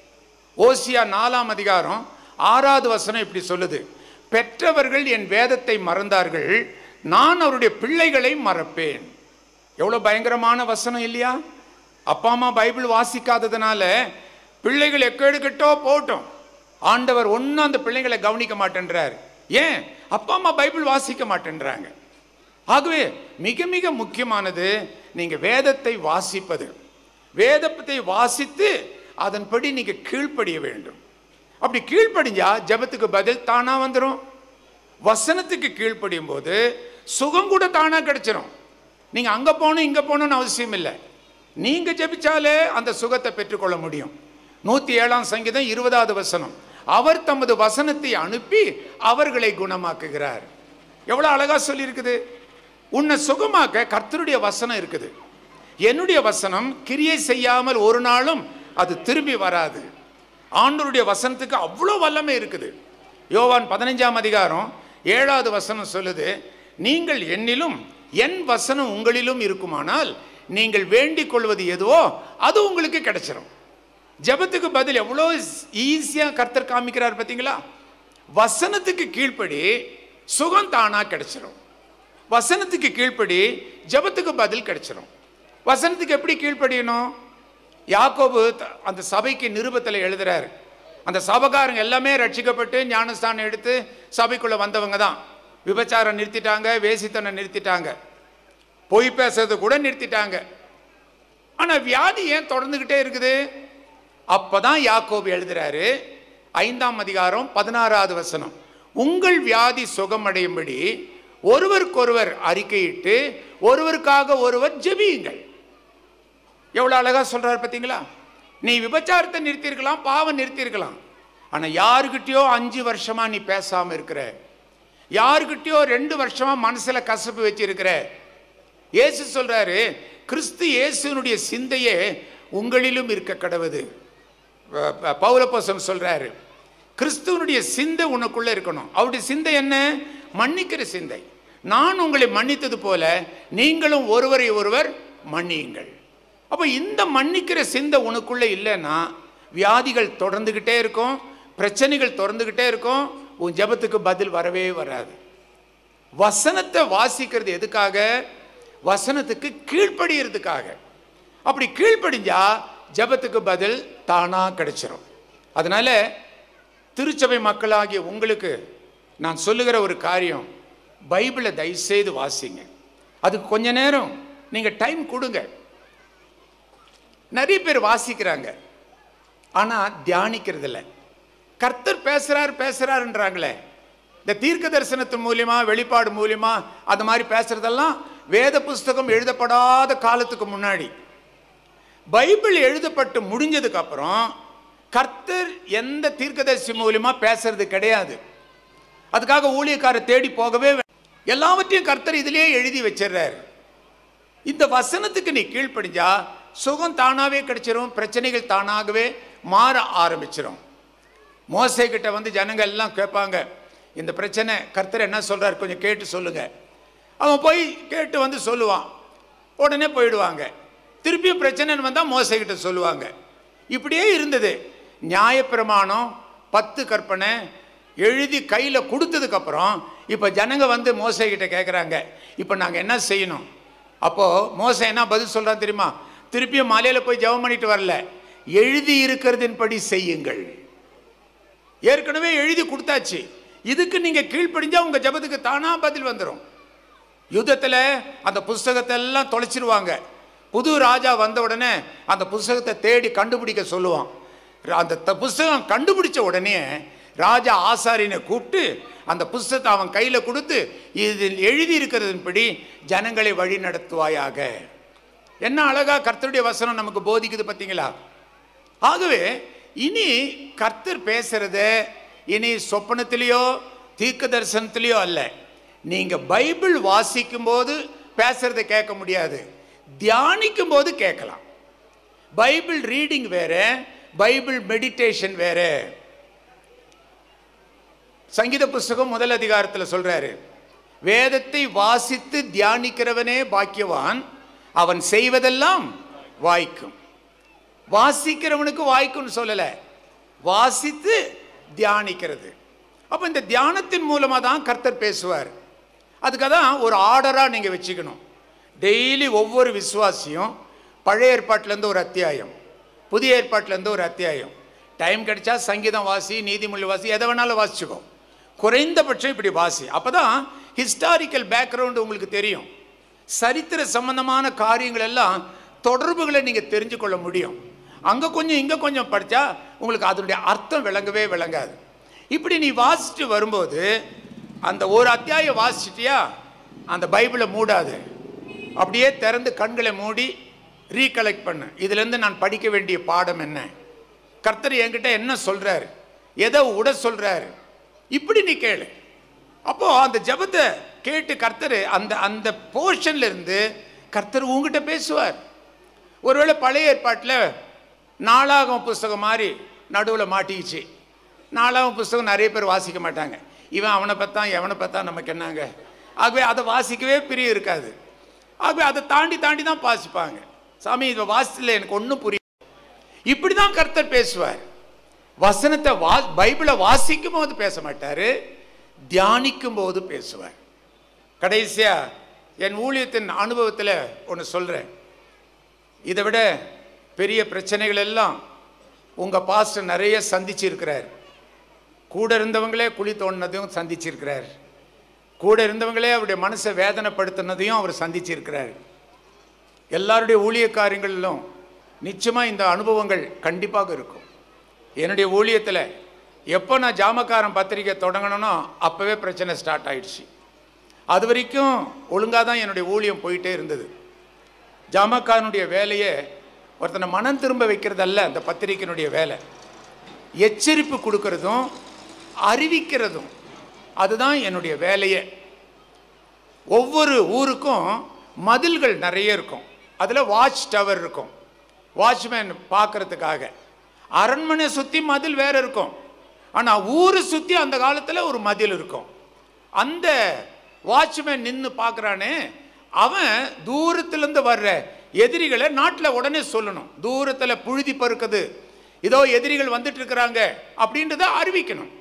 ஓசியா நாலாம் அதிகாரம் ஆறாவது வசனம் இப்படி சொல்லுது பெற்றவர்கள் என் வேதத்தை மறந்தார்கள் நான் அவருடைய பிள்ளைகளை மறப்பேன் எவ்வளோ பயங்கரமான வசனம் இல்லையா அப்பா அம்மா பைபிள் வாசிக்காததுனால பிள்ளைகள் எக்கெடுக்கட்டோ போட்டோம் ஆண்டவர் ஒன்றும் அந்த பிள்ளைகளை கவனிக்க மாட்டேன்றார் ஏன் அப்பா அம்மா பைபிள் வாசிக்க மாட்டேன்றாங்க ஆகவே மிக மிக முக்கியமானது நீங்க வேதத்தை வாசிப்பது வேதத்தை வாசித்து அதன்படி நீங்க கீழ்ப்படிய வேண்டும் அப்படி கீழ்ப்படிஞ்சா ஜெபத்துக்கு பதில் தானா வந்துடும் வசனத்துக்கு கீழ்ப்படியும் போது சுகம் கூட தானா கிடைச்சிரும் நீங்க அங்க போகணும் இங்க போகணும்னு அவசியம் இல்லை நீங்க ஜெபிச்சாலே அந்த சுகத்தை பெற்றுக்கொள்ள முடியும் நூத்தி ஏழாம் சங்கீதம் இருபதாவது வசனம் அவர் தமது வசனத்தை அனுப்பி அவர்களை குணமாக்குகிறார் எவ்வளவு அழகா சொல்லியிருக்குது உன்னை சுகமாக்க கர்த்தருடைய வசனம் இருக்குது என்னுடைய வசனம் கிரியை செய்யாமல் ஒரு நாளும் அது திரும்பி வராது ஆண்டவருடைய வசனத்துக்கு அவ்வளோ வல்லமை இருக்குது யோவான் பதினஞ்சாம் அதிகாரம் ஏழாவது வசனம் சொல்லுது நீங்கள் என்னிலும் என் வசனம் உங்களிலும் இருக்குமானால் நீங்கள் வேண்டிக் கொள்வது எதுவோ அது உங்களுக்கு கிடைச்சிரும் ஜெபத்துக்கு பதில் எவ்வளோ ஈஸியாக கர்த்தர் காமிக்கிறார் பார்த்தீங்களா வசனத்துக்கு கீழ்ப்படி சுகம் தானா கிடைச்சிரும் வசனத்துக்கு கீழ்ப்படி ஜெபத்துக்கு பதில் கிடைச்சிரும் வசனத்துக்கு எப்படி கீழ்ப்படியணும் யாக்கோபு த- அந்த சபைக்கு நிருபத்தில் எழுதுறாரு அந்த சபைக்காரங்க எல்லாமே ரட்சிக்கப்பட்டு ஞானஸ்தானம் எடுத்து சபைக்குள்ள வந்தவங்க தான் விபச்சாரம் நிறுத்திட்டாங்க வேசித்தனம் நிறுத்திட்டாங்க பொய் பேசுறது கூட நிறுத்திட்டாங்க ஆனா வியாதி ஏன் தொடர்ந்துகிட்டே இருக்குது அப்பதான் யாக்கோபு எழுதுறாரு ஐந்தாம் அதிகாரம் பதினாறாவது வசனம் உங்கள் வியாதி சுகமடையும்படி ஒருவருக்கொருவர் அறிக்கையிட்டு ஒருவருக்காக ஒருவர் ஜெபியுங்கள் எவ்வளவு அழகா சொல்றாரு பார்த்தீங்களா நீ விபச்சாரத்தை நிறுத்தியிருக்கலாம் பாவம் நிறுத்தியிருக்கலாம் ஆனா யாருக்கிட்டயோ அஞ்சு வருஷமா நீ பேசாம இருக்கிற யாருக்கிட்டயோ ரெண்டு வருஷமா மனசுல கசப்பு வச்சிருக்கிற இயேசு சொல்றாரு கிறிஸ்து இயேசுனுடைய சிந்தையே உங்களிலும் இருக்க கடவுது பௌலப்போசம் சொல்றாரு கிறிஸ்துவனுடைய சிந்தை உனக்குள்ள இருக்கணும் அவருடைய சிந்தை என்ன மன்னிக்கிற சிந்தை நான் உங்களை மன்னித்தது போல நீங்களும் ஒருவரை ஒருவர் மன்னியுங்கள் அப்போ இந்த மன்னிக்கிற சிந்தை உனக்குள்ள இல்லைன்னா வியாதிகள் தொடர்ந்துகிட்டே இருக்கும் பிரச்சனைகள் தொடர்ந்துகிட்டே இருக்கும் உன் ஜெபத்துக்கு பதில் வரவே வராது வசனத்தை வாசிக்கிறது எதுக்காக வசனத்துக்கு கீழ்ப்படியறதுக்காக அப்படி கீழ்ப்படிஞ்சா ஜெபத்துக்கு பதில் தானா கிடைச்சிரும் அதனால திருச்சபை மக்களாகிய உங்களுக்கு நான் சொல்லுகிற ஒரு காரியம் பைபிளை தயவுசெய்து வாசிங்க அதுக்கு கொஞ்ச நேரம் நீங்க டைம் கொடுங்க நிறைய பேர் வாசிக்கிறாங்க ஆனா தியானிக்கிறது இல்லை கர்த்தர் பேசுறார் பேசுறாருன்றாங்களே இந்த தீர்க்க தரிசனத்தின் மூலியமா வெளிப்பாடு மூலியமா அந்த மாதிரி பேசுறதெல்லாம் வேத புஸ்தகம் எழுதப்படாத காலத்துக்கு முன்னாடி பைபிள் எழுதப்பட்டு முடிஞ்சதுக்கு அப்புறம் கர்த்தர் எந்த தீர்க்கதரிசி மூலியமா பேசுறது கிடையாது அதுக்காக ஊழியக்காரர் தேடி போகவே வே- எல்லாவற்றையும் கர்த்தர் இதிலேயே எழுதி வச்சிடுறாரு இந்த வசனத்துக்கு நீ கீழ்ப்படிஞ்சா சுகம் தானாவே கிடைச்சிரும் பிரச்சனைகள் தானாகவே மாற ஆரம்பிச்சிரும் மோசே கிட்ட வந்து ஜனங்க எல்லாம் கேட்பாங்க இந்த பிரச்சனை கர்த்தர் என்ன சொல்றாரு கொஞ்சம் கேட்டு சொல்லுங்க அவன் போய் கேட்டு வந்து சொல்லுவான் உடனே போயிடுவாங்க திருப்பியும் பிரச்சனைன்னு வந்தால் மோசை கிட்ட சொல்லுவாங்க இப்படியே இருந்தது நியாயப்பிரமாணம் பத்து கற்பனை எழுதி கையில் கொடுத்ததுக்கப்புறம் இப்போ ஜனங்க வந்து மோசை கிட்ட கேட்குறாங்க இப்போ நாங்கள் என்ன செய்யணும் அப்போது மோசை என்ன பதில் சொல்கிறான் தெரியுமா திருப்பியும் மலையில் போய் ஜெபம் பண்ணிட்டு வரல எழுதி இருக்கிறதின்படி செய்யுங்கள் ஏற்கனவே எழுதி கொடுத்தாச்சு இதுக்கு நீங்க கீழ்ப்படிஞ்சா உங்க ஜெபத்துக்கு தானா பதில் வந்துடும் யுத்தத்துல அந்த புஸ்தகத்தை எல்லாம் தொலைச்சிருவாங்க புது ராஜா வந்த உடனே அந்த புஸ்தகத்தை தேடி கண்டுபிடிக்க சொல்லுவான் அந்த த- புஸ்தகம் கண்டுபிடிச்ச உடனே ராஜா ஆசாரியனை கூப்பிட்டு அந்த புஸ்தகத்தை அவன் கையில் கொடுத்து இதில் எழுதி இருக்கிறதன்படி ஜனங்களை வழி நடத்துவாயாக என்ன அழகா கர்த்தருடைய வசனம் நமக்கு போதிக்குது பார்த்தீங்களா ஆகவே இனி கர்த்தர் பேசுறத இனி சொப்பனத்திலேயோ தீர்க்க தரிசனத்திலேயோ அல்ல நீங்க பைபிள் வாசிக்கும் போது பேசுறதை கேட்க முடியாது தியானிக்கும் போது கேட்கலாம் பைபிள் ரீடிங் வேற பைபிள் மெடிடேஷன் வேற சங்கீத புஸ்தகம் முதல் அதிகாரத்தில் சொல்றாரு வேதத்தை வாசித்து தியானிக்கிறவனே பாக்கியவான் அவன் செய்வதெல்லாம் வாய்க்கும் வாசிக்கிறவனுக்கு வாய்க்கும்னு சொல்லல வாசித்து தியானிக்கிறது அப்போ இந்த தியானத்தின் மூலமாக தான் கர்த்தர் பேசுவார் அதுக்காக தான் ஒரு ஆர்டராக நீங்கள் வச்சுக்கணும் டெய்லி ஒவ்வொரு விசுவாசியும் பழைய ஏற்பாட்டிலேருந்து ஒரு அத்தியாயம் புதிய ஏற்பாட்டிலேருந்து ஒரு அத்தியாயம் டைம் கிடைச்சா சங்கீதம் வாசி நீதிமொழி வாசி எதை வேணாலும் வாசிச்சுக்கோ குறைந்தபட்சம் இப்படி வாசி அப்போ தான் ஹிஸ்டாரிக்கல் பேக்ரவுண்டு உங்களுக்கு தெரியும் சரித்திர சம்பந்தமான காரியங்கள் எல்லாம் தொடர்புகளை நீங்கள் தெரிஞ்சு கொள்ள முடியும் அங்கே கொஞ்சம் இங்கே கொஞ்சம் படித்தா உங்களுக்கு அதனுடைய அர்த்தம் விளங்கவே விளங்காது இப்படி நீ வாசிச்சுட்டு வரும்போது அந்த ஒரு அத்தியாயம் வாசிச்சிட்டியா அந்த பைபிளை மூடாது அப்படியே திறந்து கண்களை மூடி ரீகலெக்ட் பண்ணு இதுலேருந்து நான் படிக்க வேண்டிய பாடம் என்ன கர்த்தர் என்கிட்ட என்ன சொல்றாரு எதை உட சொல்றாரு இப்படி நீ கேளு அப்போ அந்த ஜெபத்தை கேட்டு கர்த்தர் அந்த அந்த போர்ஷன்ல இருந்து கர்த்தர் உங்ககிட்ட பேசுவார் ஒருவேளை பழைய ஏற்பாட்டில் நாளாகம் புஸ்தகம் மாதிரி நடுவில் மாட்டிக்கிச்சு நாளாகம் புஸ்தகம் நிறைய பேர் வாசிக்க மாட்டாங்க இவன் அவனை பார்த்தான் எவனை பார்த்தா நமக்கு என்னங்க ஆகவே அதை வாசிக்கவே பிரியம் இருக்காது ஆகவே அதை தாண்டி தாண்டி தான் வாசிப்பாங்க சாமி இதை வாசித்துல எனக்கு ஒன்றும் புரியும் இப்படி தான் கர்த்தர் பேசுவார் வசனத்தை வா பைபிளை வாசிக்கும் போது பேச மாட்டாரு தியானிக்கும் போது பேசுவார் கடைசியா என் ஊழியத்தின் அனுபவத்தில் ஒன்று சொல்கிறேன் இதை விட பெரிய பிரச்சனைகள் எல்லாம் உங்கள் பாஸ்டர் நிறைய சந்திச்சிருக்கிறார் கூட இருந்தவங்களே குழி தோண்டினதையும் சந்திச்சிருக்கிறார் கூட இருந்தவங்களே அவருடைய மனசை வேதனைப்படுத்தினதையும் அவர் சந்திச்சிருக்கிறார் எல்லாருடைய ஊழிய காரியங்களிலும் நிச்சயமாக இந்த அனுபவங்கள் கண்டிப்பாக இருக்கும் என்னுடைய ஊழியத்தில் எப்போ நான் ஜாமக்காரன் பத்திரிக்கை தொடங்கணும்னோ அப்போவே பிரச்சனை ஸ்டார்ட் ஆயிடுச்சு அது வரைக்கும் ஒழுங்காக தான் என்னுடைய ஊழியம் போயிட்டே இருந்தது ஜாமக்காரனுடைய வேலையை ஒருத்தனை மனம் திரும்ப வைக்கிறதல்ல அந்த பத்திரிக்கையினுடைய வேலை எச்சரிப்பு கொடுக்கறதும் அறிவிக்கிறதும் அதுதான் என்னுடைய வேலையே ஒவ்வொரு ஊருக்கும் மதில்கள் நிறைய இருக்கும் அதில் வாட்ச் டவர் இருக்கும் வாட்ச்மேன் பார்க்கறதுக்காக அரண்மனை சுற்றி மதில் வேற இருக்கும் ஆனால் ஊரை சுற்றி அந்த காலத்தில் ஒரு மதில் இருக்கும் அந்த வாட்ச்மேன் நின்று பார்க்குறானே அவன் தூரத்துலேருந்து வர்ற எதிரிகளை நாட்டில் உடனே சொல்லணும் தூரத்தில் புழுதி பருக்குது இதோ எதிரிகள் வந்துட்டு இருக்கிறாங்க அப்படின்றத அறிவிக்கணும்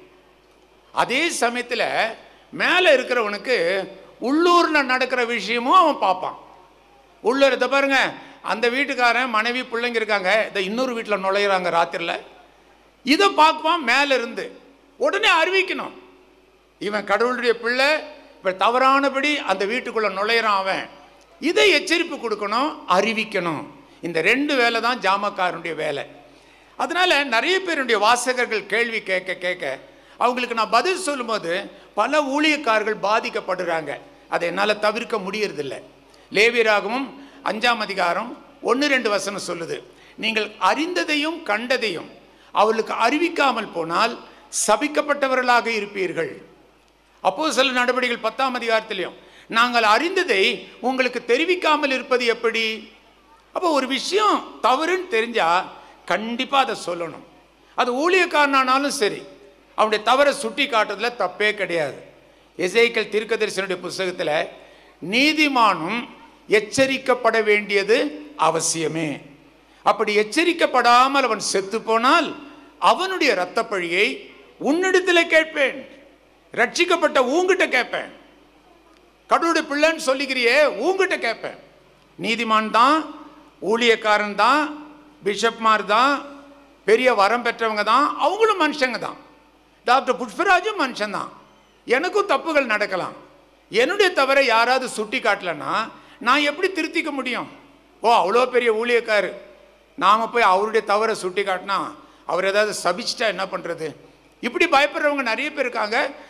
அதே சமயத்தில் மேலே இருக்கிறவனுக்கு உள்ளூரில் நடக்கிற விஷயமும் அவன் பார்ப்பான் உள்ளூர் இதை பாருங்க அந்த வீட்டுக்காரன் மனைவி பிள்ளைங்க இருக்காங்க இதை இன்னொரு வீட்டில் நுழையிறாங்க ராத்திரியில் இதை பார்ப்பான் மேலே இருந்து உடனே அறிவிக்கணும் இவன் கடவுளுடைய பிள்ளை இப்போ தவறானபடி அந்த வீட்டுக்குள்ளே நுழையிறான் அவன் இதை எச்சரிப்பு கொடுக்கணும் அறிவிக்கணும் இந்த ரெண்டு வேலை தான் ஜாமக்காரனுடைய வேலை அதனால நிறைய பேருடைய வாசகர்கள் கேள்வி கேட்க கேட்க அவங்களுக்கு நான் பதில் சொல்லும்போது பல ஊழியக்காரர்கள் பாதிக்கப்படுறாங்க அதை என்னால் தவிர்க்க முடியறதில்ல லேவியராகவும் அஞ்சாம் அதிகாரம் ஒன்று ரெண்டு வசனம் சொல்லுது நீங்கள் அறிந்ததையும் கண்டதையும் அவர்களுக்கு அறிவிக்காமல் போனால் சபிக்கப்பட்டவர்களாக இருப்பீர்கள் அப்போ சில நடவடிக்கைகள் பத்தாம் அதிகாரத்திலையும் நாங்கள் அறிந்ததை உங்களுக்கு தெரிவிக்காமல் இருப்பது எப்படி அப்போ ஒரு விஷயம் தவறுன்னு தெரிஞ்சா கண்டிப்பாக அதை சொல்லணும் அது ஊழியக்காரனானாலும் சரி அவனுடைய தவறை சுட்டி காட்டுறதுல தப்பே கிடையாது எசைக்கல் தீர்க்கதரிசனுடைய புஸ்தகத்தில் நீதிமானும் எச்சரிக்கப்பட வேண்டியது அவசியமே அப்படி எச்சரிக்கப்படாமல் அவன் செத்து போனால் அவனுடைய இரத்தப்பழியை உன்னிடத்தில் கேட்பேன் ரட்சிக்கப்பட்ட உங்கிட்ட கேட்பேன் கடவுளுடைய பிள்ளைன்னு சொல்லிக்கிறியே உங்ககிட்ட கேட்பேன் நீதிமான் தான் ஊழியக்காரன் தான் பிஷப்மார் தான் பெரிய வரம் பெற்றவங்க தான் அவங்களும் மனுஷங்க தான் டாக்டர் புஷ்பராஜும் மனுஷன் தான் எனக்கும் தப்புகள் நடக்கலாம் என்னுடைய தவறை யாராவது சுட்டி காட்டலன்னா நான் எப்படி திருத்திக்க முடியும் ஓ அவ்வளோ பெரிய ஊழியக்காரு நாம் போய் அவருடைய தவறை சுட்டி காட்டினா அவர் ஏதாவது சபிச்சிட்டா என்ன பண்ணுறது இப்படி பயப்படுறவங்க நிறைய பேர் இருக்காங்க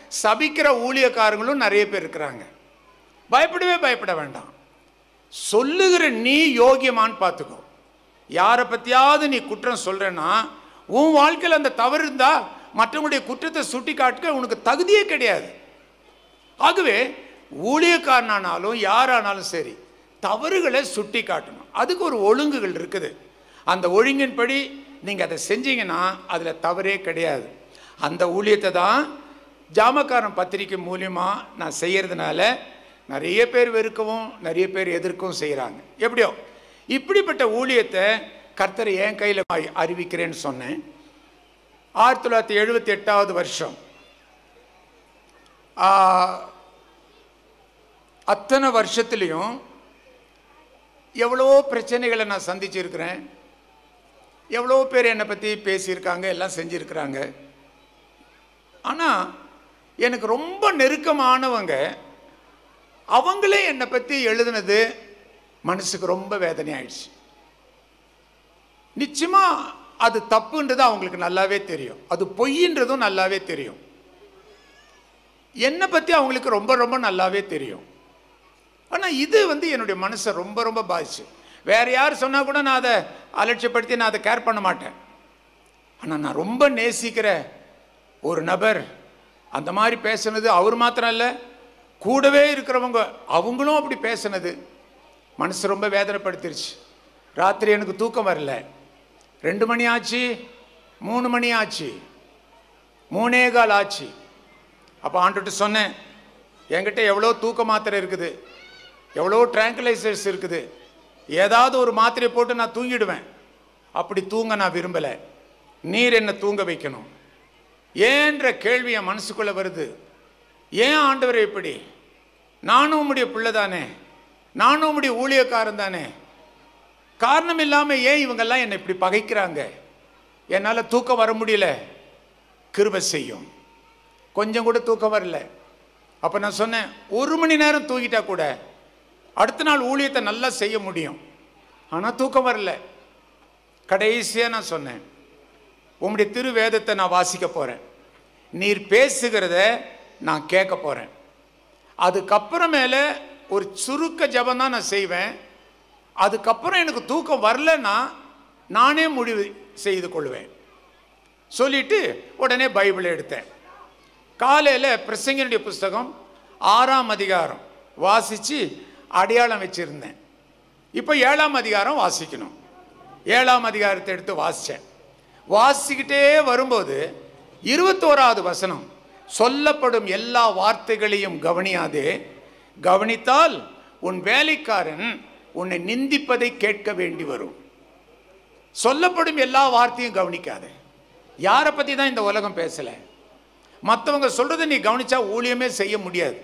சபிக்கிற ஊழியக்காரங்களும் நிறைய பேர் இருக்கிறாங்க பயப்படவே பயப்பட வேண்டாம் சொல்லுகிற நீ யோகியமான்னு பார்த்துக்கோ யாரை பற்றியாவது நீ குற்றம் சொல்கிறேன்னா உன் வாழ்க்கையில் அந்த தவறு இருந்தா மற்றவங்களுடைய குற்றத்தை சுட்டி காட்டுக்க உனக்கு தகுதியே கிடையாது ஆகவே ஊழியக்காரனானாலும் யாரானாலும் சரி தவறுகளை சுட்டி காட்டணும் அதுக்கு ஒரு ஒழுங்குகள் இருக்குது அந்த ஒழுங்கின்படி நீங்கள் அதை செஞ்சீங்கன்னா அதில் தவறே கிடையாது அந்த ஊழியத்தை தான் ஜாமக்காரன் பத்திரிக்கை மூலியமாக நான் செய்கிறதுனால நிறைய பேர் வெறுக்கவும் நிறைய பேர் எதிர்க்கவும் செய்கிறாங்க எப்படியோ இப்படிப்பட்ட ஊழியத்தை கர்த்தரை என் கையில் அறிவிக்கிறேன்னு சொன்னேன் ஆயிரத்தி தொள்ளாயிரத்தி எழுபத்தி எட்டாவது வருஷம் ஆ, அத்தனை வருஷத்துலேயும் எவ்வளோ பிரச்சனைகளை நான் சந்திச்சிருக்கிறேன் எவ்வளோ பேர் என்னை பற்றி பேசியிருக்காங்க எல்லாம் செஞ்சுருக்கிறாங்க ஆனால் எனக்கு ரொம்ப நெருக்கமானவங்க அவங்களே என்னை பற்றி எழுதுனது மனசுக்கு ரொம்ப வேதனை ஆயிடுச்சு நிச்சயமா அது தப்புன்றது அவங்களுக்கு நல்லாவே தெரியும் அது பொய்ன்றதும் நல்லாவே தெரியும் என்னை பற்றி அவங்களுக்கு ரொம்ப ரொம்ப நல்லாவே தெரியும் ஆனால் இது வந்து என்னுடைய மனசை ரொம்ப ரொம்ப பாதிச்சு வேற யார் சொன்னால் கூட நான் அதை அலட்சியப்படுத்தி நான் அதை கேர் பண்ண மாட்டேன் ஆனால் நான் ரொம்ப நேசிக்கிற ஒரு நபர் அந்த மாதிரி பேசுனது அவர் மாத்திரம் இல்லை கூடவே இருக்கிறவங்க அவங்களும் அப்படி பேசுனது மனசு ரொம்ப வேதனைப்படுத்திருச்சு ராத்திரி எனக்கு தூக்கம் வரல ரெண்டு மணி ஆச்சு மூணு மணி ஆச்சு மூணே கால் ஆச்சு அப்போ ஆண்டுகிட்ட சொன்னேன் என்கிட்ட எவ்வளோ தூக்க மாத்திரை இருக்குது எவ்வளோ ட்ராங்குலைசர்ஸ் இருக்குது ஏதாவது ஒரு மாத்திரையை போட்டு நான் தூங்கிடுவேன் அப்படி தூங்க நான் விரும்பலை நீர் என்னை தூங்க வைக்கணும் ஏன்ற கேள்வி என் மனசுக்குள்ளே வருது ஏன் ஆண்டவர் இப்படி நானும் உம்முடைய பிள்ளை தானே நானும் உம்முடைய ஊழியக்காரன் தானே காரணம் இல்லாமல் ஏன் இவங்கெல்லாம் என்னை இப்படி பகைக்கிறாங்க என்னால் தூக்கம் வர முடியல கிருபை செய்யும் கொஞ்சம் கூட தூக்கம் வரல அப்போ நான் சொன்னேன் ஒரு மணி நேரம் தூங்கிட்டா கூட அடுத்த நாள் ஊழியத்தை நல்லா செய்ய முடியும் ஆனால் தூக்கம் வரல கடைசியாக நான் சொன்னேன் உம்முடைய திருவேதத்தை நான் வாசிக்க போகிறேன் நீர் பேசுகிறத நான் கேட்க போகிறேன் அதுக்கப்புறமேல ஒரு சுருக்க ஜபம் தான் நான் செய்வேன் அதுக்கப்புறம் எனக்கு தூக்கம் வரலன்னா நானே முடிவு செய்து கொள்வேன் சொல்லிட்டு உடனே பைபிளை எடுத்தேன் காலையில் பிரசங்கனுடைய புஸ்தகம் ஆறாம் அதிகாரம் வாசித்து அடையாளம் வச்சுருந்தேன் இப்போ ஏழாம் அதிகாரம் வாசிக்கணும் ஏழாம் அதிகாரத்தை எடுத்து வாசித்தேன் வாசிக்கிட்டே வரும்போது இருபத்தோராவது வசனம் சொல்லப்படும் எல்லா வார்த்தைகளையும் கவனியாதே கவனித்தால் உன் வேலைக்காரன் உன்னை நிந்திப்பதை கேட்க வேண்டி வரும் சொல்லப்படும் எல்லா வார்த்தையும் கவனிக்காதே யாரை பற்றி தான் இந்த உலகம் பேசலை மற்றவங்க சொல்றதை நீ கவனிச்சா ஊழியமே செய்ய முடியாது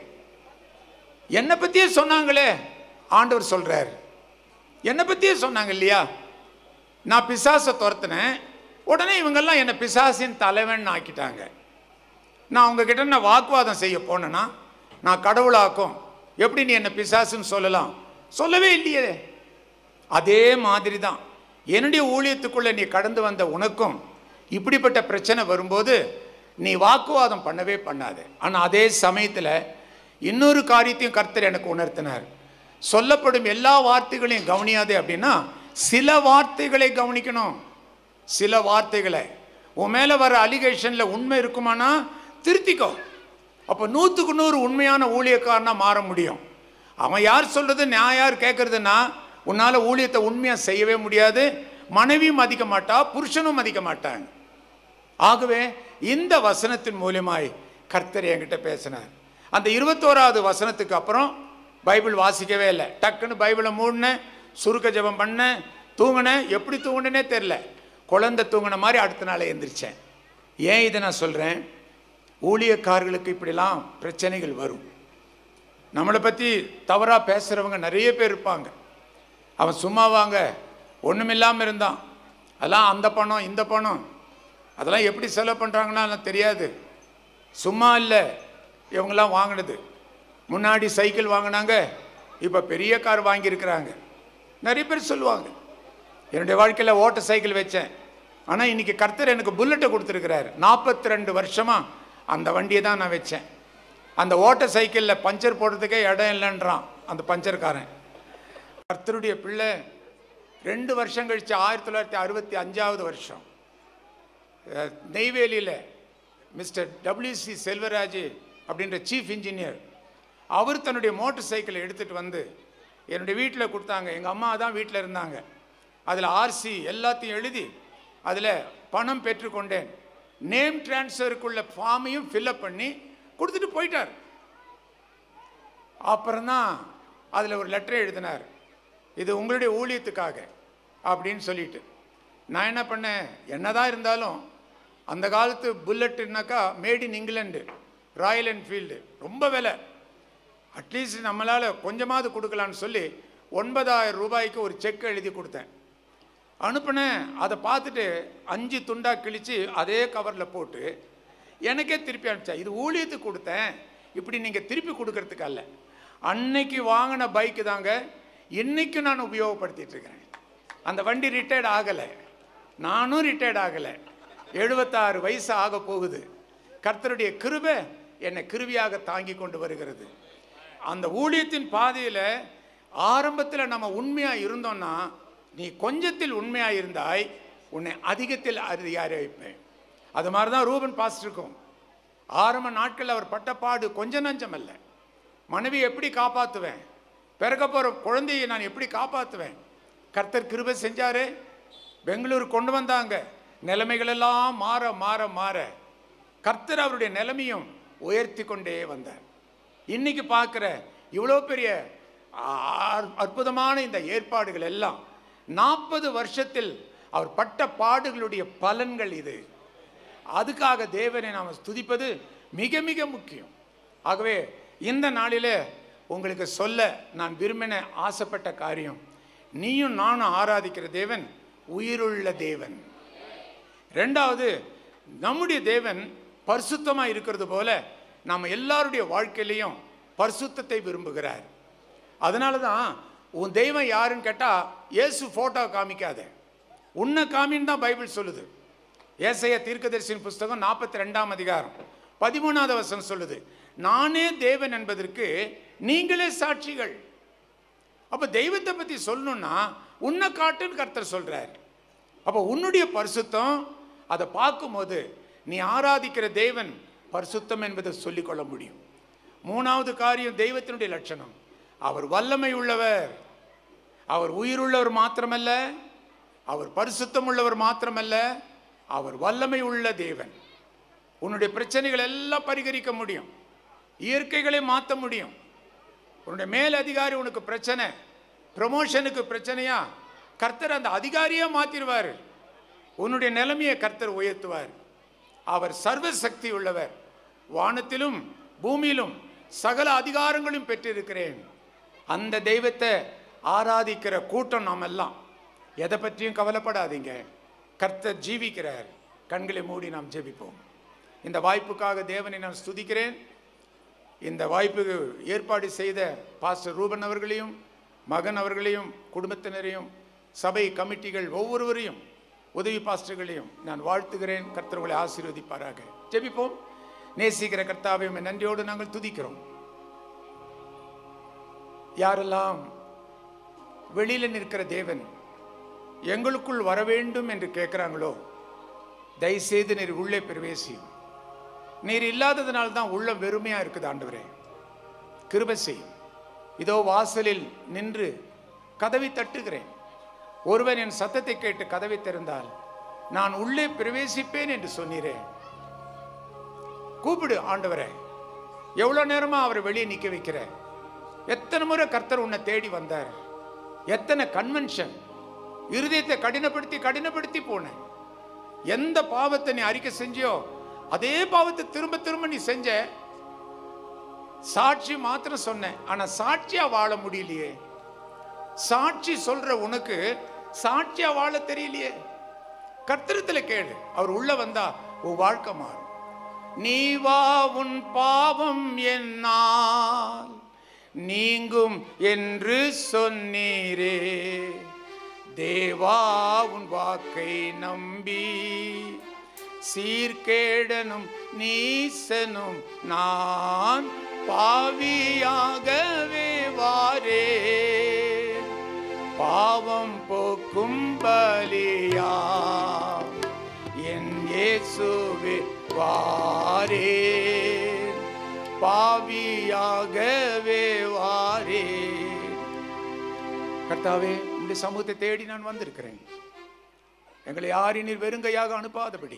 என்னை பற்றியே சொன்னாங்களே ஆண்டவர் சொல்றார் என்னை பற்றியே சொன்னாங்க இல்லையா நான் பிசாசை துரத்துனேன் உடனே இவங்கெல்லாம் என்னை பிசாசின் தலைவன் ஆக்கிட்டாங்க நான் உங்ககிட்ட நான் வாக்குவாதம் செய்ய போனேன்னா நான் கடவுளாக்கும் எப்படி நீ என்னை பிசாசுன்னு சொல்லலாம் சொல்லவே இல்லையே அதே மாதிரி தான் என்னுடைய ஊழியத்துக்குள்ளே நீ கடந்து வந்த உனக்கும் இப்படிப்பட்ட பிரச்சனை வரும்போது நீ வாக்குவாதம் பண்ணவே பண்ணாது ஆனால் அதே சமயத்தில் இன்னொரு காரியத்தையும் கர்த்தர் எனக்கு உணர்த்தினார் சொல்லப்படும் எல்லா வார்த்தைகளையும் கவனியாதே அப்படின்னா சில வார்த்தைகளை கவனிக்கணும் சில வார்த்தைகளை உன் மேலே வர அலிகேஷனில் உண்மை இருக்குமானா திருத்திக்கோ அப்போ நூற்றுக்கு நூறு உண்மையான ஊழியக்காரனா மாற முடியும் அவன் யார் சொல்கிறது நான் யார் கேட்குறதுன்னா உன்னால் ஊழியத்தை உண்மையாக செய்யவே முடியாது மனைவியும் மதிக்க மாட்டா புருஷனும் மதிக்க மாட்டாங்க ஆகவே இந்த வசனத்தின் மூலியமாய் கர்த்தர் என்கிட்ட பேசினார் அந்த இருபத்தோராவது வசனத்துக்கு அப்புறம் பைபிள் வாசிக்கவே இல்லை டக்குன்னு பைபிளை மூடினேன் சுருக்க ஜெபம் பண்ணேன் தூங்கினேன் எப்படி தூங்கினேனே தெரில குழந்தை தூங்கின மாதிரி அடுத்த நாளே எந்திரிச்சேன் ஏன் இதை நான் சொல்கிறேன் ஊழியக்காரர்களுக்கு இப்படிலாம் பிரச்சனைகள் வரும் நம்மளை பற்றி தவறாக பேசுகிறவங்க நிறைய பேர் இருப்பாங்க அவன் சும்மா வாங்க ஒன்றுமில்லாமல் இருந்தான் அதெல்லாம் அந்த பணம் இந்த பணம் அதெல்லாம் எப்படி செலவு பண்ணுறாங்கன்னா எனக்கு தெரியாது சும்மா இல்லை இவங்கெல்லாம் வாங்கினது முன்னாடி சைக்கிள் வாங்கினாங்க இப்போ பெரிய கார் வாங்கியிருக்கிறாங்க நிறைய பேர் சொல்லுவாங்க என்னுடைய வாழ்க்கையில் ஓட்ட சைக்கிள் வச்சேன் ஆனால் இன்னைக்கு கர்த்தர் எனக்கு புல்லட்டை கொடுத்துருக்கிறாரு நாற்பத்தி ரெண்டு வருஷமாக அந்த வண்டியை தான் நான் வச்சேன் அந்த ஓட்ட சைக்கிளில் பஞ்சர் போடுறதுக்கே இடம் இல்லைன்றான் அந்த பஞ்சர்காரன் கர்த்தருடைய பிள்ளை ரெண்டு வருஷம் கழிச்சு ஆயிரத்தி தொள்ளாயிரத்தி அறுபத்தி அஞ்சாவது வருஷம் அஹ், நெய்வேலியில் மிஸ்டர் டபிள்யூசி செல்வராஜ் அப்படின்ற சீஃப் இன்ஜினியர் அவர் தன்னுடைய மோட்டார் சைக்கிளை எடுத்துகிட்டு வந்து என்னுடைய வீட்டில் கொடுத்தாங்க எங்கள் அம்மா தான் வீட்டில் இருந்தாங்க அதில் ஆர்சி எல்லாத்தையும் எழுதி அதில் பணம் பெற்றுக்கொண்டேன் நேம் டிரான்ஸ்ஃபருக்குள்ள ஃபார்மையும் ஃபில்அப் பண்ணி கொடுத்துட்டு போயிட்டார் அப்புறம்தான் அதில் ஒரு லெட்டர் எழுதினார் இது உங்களுடைய ஊழியத்துக்காக அப்படின்னு சொல்லிட்டு நான் என்ன பண்ணேன் என்னதான் இருந்தாலும் அந்த காலத்து புல்லட்டுனாக்கா made in England Royal Enfield ரொம்ப விலை அட்லீஸ்ட் நம்மளால் கொஞ்சமாவது கொடுக்கலான்னு சொல்லி ஒன்பதாயிரம் ரூபாய்க்கு ஒரு செக் எழுதி கொடுத்தேன் அனுப்புனேன் அதை பார்த்துட்டு அஞ்சு துண்டா கிழிச்சு அதே கவரில் போட்டு எனக்கே திருப்பி அனுப்பிச்சா இது ஊழியத்துக்கு கொடுத்தேன் இப்படி நீங்கள் திருப்பி கொடுக்கறதுக்கு அல்ல அன்னைக்கு வாங்கின பைக்கு தாங்க இன்னைக்கு நான் உபயோகப்படுத்திட்டு இருக்கிறேன் அந்த வண்டி ரிட்டையர்ட் ஆகலை நானும் ரிட்டையர்ட் ஆகலை எழுபத்தாறு வயசு ஆக போகுது கர்த்தருடைய கிருபை என்னை கிருவியாக தாங்கி கொண்டு வருகிறது அந்த ஊழியத்தின் பாதையில் ஆரம்பத்தில் நம்ம உண்மையாக இருந்தோம்னா நீ கொஞ்சத்தில் உண்மையாக இருந்தாய் உன்னை அதிகத்தில் அதிகார வைப்பேன் அது மாதிரி தான் ரூபன் பாஸ்டருக்கும் ஆரம்ப நாட்கள் அவர் பட்டப்பாடு கொஞ்ச நஞ்சம் அல்ல மனைவி எப்படி காப்பாற்றுவேன் பிறக்க போகிற குழந்தையை நான் எப்படி காப்பாற்றுவேன் கர்த்தர் கிருபை செஞ்சாரு பெங்களூர் கொண்டு வந்தாங்க நிலைமைகள் எல்லாம் மாற மாற மாற கர்த்தர் அவருடைய நிலைமையும் உயர்த்தி கொண்டே வந்தார் இன்னைக்கு பார்க்குற இவ்வளோ பெரிய ஆ- அற்புதமான இந்த ஏற்பாடுகள் எல்லாம் நாற்பது வருஷத்தில் அவர் பட்ட பாடுகளுடைய பலன்கள் இது அதுக்காக தேவனை நாம் ஸ்துதிப்பது மிக மிக முக்கியம் ஆகவே இந்த நாளிலே உங்களுக்கு சொல்ல நான் விரும்பின ஆசைப்பட்ட காரியம் நீயும் நானும் ஆராதிக்கிற தேவன் உயிருள்ள தேவன் ரெண்டாவது நம்முடைய தேவன் பரிசுத்தமாக இருக்கிறது போல நம்ம எல்லாருடைய வாழ்க்கையிலையும் பரிசுத்தத்தை விரும்புகிறார் அதனால தான் உன் தெய்வம் யாருன்னு கேட்டால் இயேசு ஃபோட்டோ காமிக்காத உன்னை காமின்னு தான் பைபிள் சொல்லுது ஏசைய தீர்க்கதரிசியின் புஸ்தகம் நாற்பத்தி ரெண்டாம் அதிகாரம் பதிமூணாவது வசனம் சொல்லுது நானே தேவன் என்பதற்கு நீங்களே சாட்சிகள் அப்போ தெய்வத்தை பற்றி சொல்லணும்னா உன்னை காட்டுன்னு கர்த்தர் சொல்கிறார் அப்போ உன்னுடைய பரிசுத்தம் அதை பார்க்கும்போது நீ ஆராதிக்கிற தேவன் பரிசுத்தம் என்பதை சொல்லிக்கொள்ள முடியும் மூணாவது காரியம் தெய்வத்தினுடைய லட்சணம் அவர் வல்லமை உள்ளவர் அவர் உயிருள்ளவர் மாத்திரமல்ல அவர் பரிசுத்தம் உள்ளவர் மாத்திரமல்ல அவர் வல்லமை உள்ள தேவன் உன்னுடைய பிரச்சனைகள் எல்லாம் பரிகரிக்க முடியும் இயற்கைகளை மாற்ற முடியும் உன்னுடைய மேல் அதிகாரி உனக்கு பிரச்சனை ப்ரமோஷனுக்கு பிரச்சனையா கர்த்தர் அந்த அதிகாரியே மாத்திருவார் உன்னுடைய நிலைமையை கர்த்தர் உயர்த்துவார் அவர் சர்வ சக்தி உள்ளவர் வானத்திலும் பூமியிலும் சகல அதிகாரங்களும் பெற்றிருக்கிறேன் அந்த தெய்வத்தை ஆராதிக்கிற கூட்டம் நாம் எல்லாம் எதை பற்றியும் கவலைப்படாதீங்க கர்த்தர் ஜீவிக்கிறார் கண்களை மூடி நாம் ஜெபிப்போம் இந்த வாய்ப்புக்காக தேவனை நான் ஸ்துதிக்கிறேன் இந்த வாய்ப்புக்கு ஏற்பாடு செய்த பாஸ்டர் ரூபன் அவர்களையும் மகன் அவர்களையும் குடும்பத்தினரையும் சபை கமிட்டிகள் ஒவ்வொருவரையும் உதவி பாஸ்டர்களையும் நான் வாழ்த்துகிறேன் கர்த்தர்களை ஆசீர்வதிப்பாராக ஜெபிப்போம் நேசிக்கிற கர்த்தாவை உம்மை நன்றியோடு நாங்கள் துதிக்கிறோம் யாரெல்லாம் வெளியில நிற்கிற தேவன் எங்களுக்குள் வர வேண்டும் என்று கேட்குறாங்களோ தயவுசெய்து நீர் உள்ளே பிரவேசியும் நீர் இல்லாததுனால தான் உள்ள வெறுமையா இருக்குது ஆண்டவரே கிருபை செய்யும் இதோ வாசலில் நின்று கதவை தட்டுகிறேன் ஒருவன் என் சத்தத்தை கேட்டு கதவை திறந்தால் நான் உள்ளே பிரவேசிப்பேன் என்று சொன்னீரே கூப்பிடு ஆண்டவரே எவ்வளோ நேரமா அவரை வெளியே நிற்க வைக்கிற எத்தனை முறை கர்த்தர் உன்னை தேடி வந்தார் எத்தனை கன்வென்ஷன் இருதயத்தை கடினப்படுத்தி கடினப்படுத்தி போனேன் எந்த பாவத்தை நீ அறிக்கை செஞ்சியோ அதே பாவத்தை திரும்ப திரும்ப நீ செஞ்ச சாட்சி மாத்திரம் சொன்னேன் ஆனா சாட்சியா வாழ முடியலையே சாட்சி சொல்ற உனக்கு சாட்சியா வாழ தெரியலையே கர்த்தரத்துல கேளு அவர் உள்ள வந்தா உன் வாழ்க்கை மாறும் நீ வா உன் பாவம் என்னால் நீங்கும் என்று சொன்னீரே தேவா உன் வாக்கை நம்பி சீர்கேடனும் நீசனும் நான் பாவியாகவே வாரே பாவம் போக்கும் பலியா என் இயேசுவே வாரே பாவியாகவே வாரே கர்த்தாவே உங்களுடைய சமூகத்தை தேடி நான் வந்திருக்கிறேன் எங்களை யாரையும் நீர் வெறுங்கையாக அனுப்பாதபடி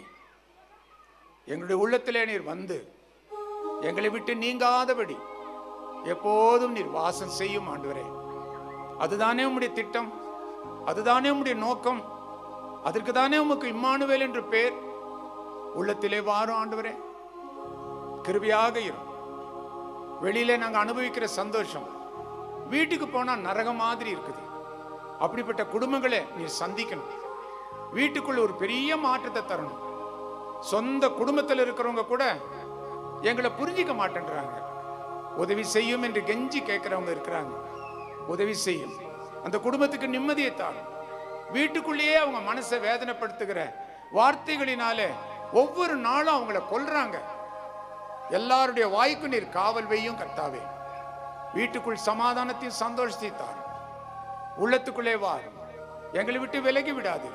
எங்களுடைய உள்ளத்திலே நீர் வந்து எங்களை விட்டு நீங்காதபடி எப்போதும் நீர் வாசம் செய்யும் ஆண்டவரே அதுதானே உம்முடைய திட்டம் அதுதானே உம்முடைய நோக்கம் அதற்கு தானே உமக்கு இம்மானுவேல் என்று பேர் உள்ளத்திலே வாரும் ஆண்டவரே கிருபியாக இரும் வெளியில நாங்க அனுபவிக்கிற சந்தோஷம் வீட்டுக்கு போனா நரகம் மாதிரி இருக்குது அப்படிப்பட்ட குடும்பங்களை நீ சந்திக்கணும் வீட்டுக்குள்ள ஒரு பெரிய மாற்றத்தை தரணும் சொந்த குடும்பத்தில் இருக்கிறவங்க கூட எங்களை புரிஞ்சிக்க மாட்டேன்றாங்க உதவி செய்யும் என்று கெஞ்சி கேட்கிறவங்க இருக்கிறாங்க உதவி செய்யும் அந்த குடும்பத்துக்கு நிம்மதியை தாரும் வீட்டுக்குள்ளேயே அவங்க மனசை வேதனைப்படுத்துகிற வார்த்தைகளினாலே ஒவ்வொரு நாளும் அவங்கள கொல்றாங்க எல்லாருடைய வாய்க்கு நீர் காவல் வையும் கர்த்தாவே வீட்டுக்குள் சமாதானத்தையும் சந்தோஷத்தையும் தாரும் உள்ளத்துக்குள்ளே வாரும் எங்களை விட்டு விலகி விடாது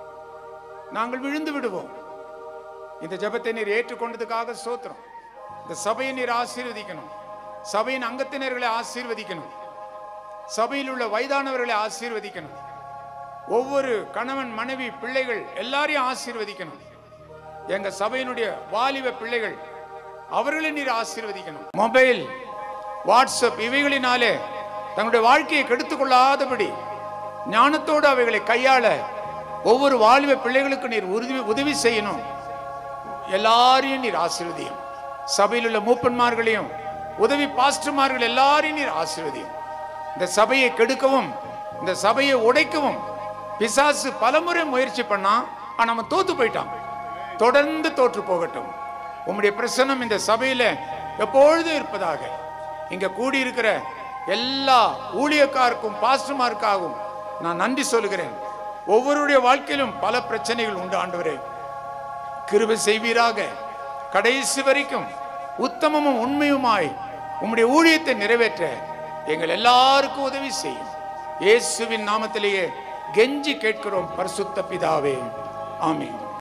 நாங்கள் விழுந்து விடுவோம் இந்த ஜெபத்தை நீர் ஏற்றுக்கொண்டதுக்காக சோத்திரம் இந்த சபையை நீர் ஆசீர்வதிக்கணும் சபையின் அங்கத்தினர்களை ஆசீர்வதிக்கணும் சபையில் உள்ள வயதானவர்களை ஆசீர்வதிக்கணும் ஒவ்வொரு கணவன் மனைவி பிள்ளைகள் எல்லாரையும் ஆசீர்வதிக்கணும் எங்க சபையினுடைய வாலிப பிள்ளைகள் அவர்களை நீர் ஆசீர்வதிக்கணும் மொபைல் வாட்ஸ்அப் இவைகளினாலே தங்களுடைய வாழ்க்கையை கெடுத்துக் கொள்ளாதபடி ஞானத்தோடு அவைகளை கையாள ஒவ்வொரு வாலிப பிள்ளைகளுக்கு நீர் உதவி உதவி செய்யணும் எல்லாரையும் நீர் ஆசீர்வதியும் சபையில் உள்ள மூப்பன்மார்களையும் உதவி பாஸ்டர்மார்கள் எல்லாரையும் நீர் ஆசீர்வதியும் இந்த சபையை கெடுக்கவும் இந்த சபையை உடைக்கவும் பிசாசு பலமுறை முயற்சி பண்ணா ஆனா அவன் தோத்து போயிட்டான் தொடர்ந்து தோற்று போகட்டும் உம்முடைய பிரசன்னம் இந்த சபையில எப்பொழுதும் இருப்பதாக இங்க கூடியிருக்கிற எல்லா ஊழியக்காருக்கும் பாஸ்டர்மாருக்காகவும் நான் நன்றி சொல்கிறேன் ஒவ்வொருடைய வாழ்க்கையிலும் பல பிரச்சனைகள் உண்டு ஆண்டவரே கிருபை செய்வீராக கடைசி வரைக்கும் உத்தமமும் உண்மையுமாய் உம்முடைய ஊழியத்தை நிறைவேற்ற எங்கள் எல்லாருக்கும் உதவி செய்யும் இயேசுவின் நாமத்திலேயே கெஞ்சி கேட்கிறோம் பரிசுத்த பிதாவே ஆமென்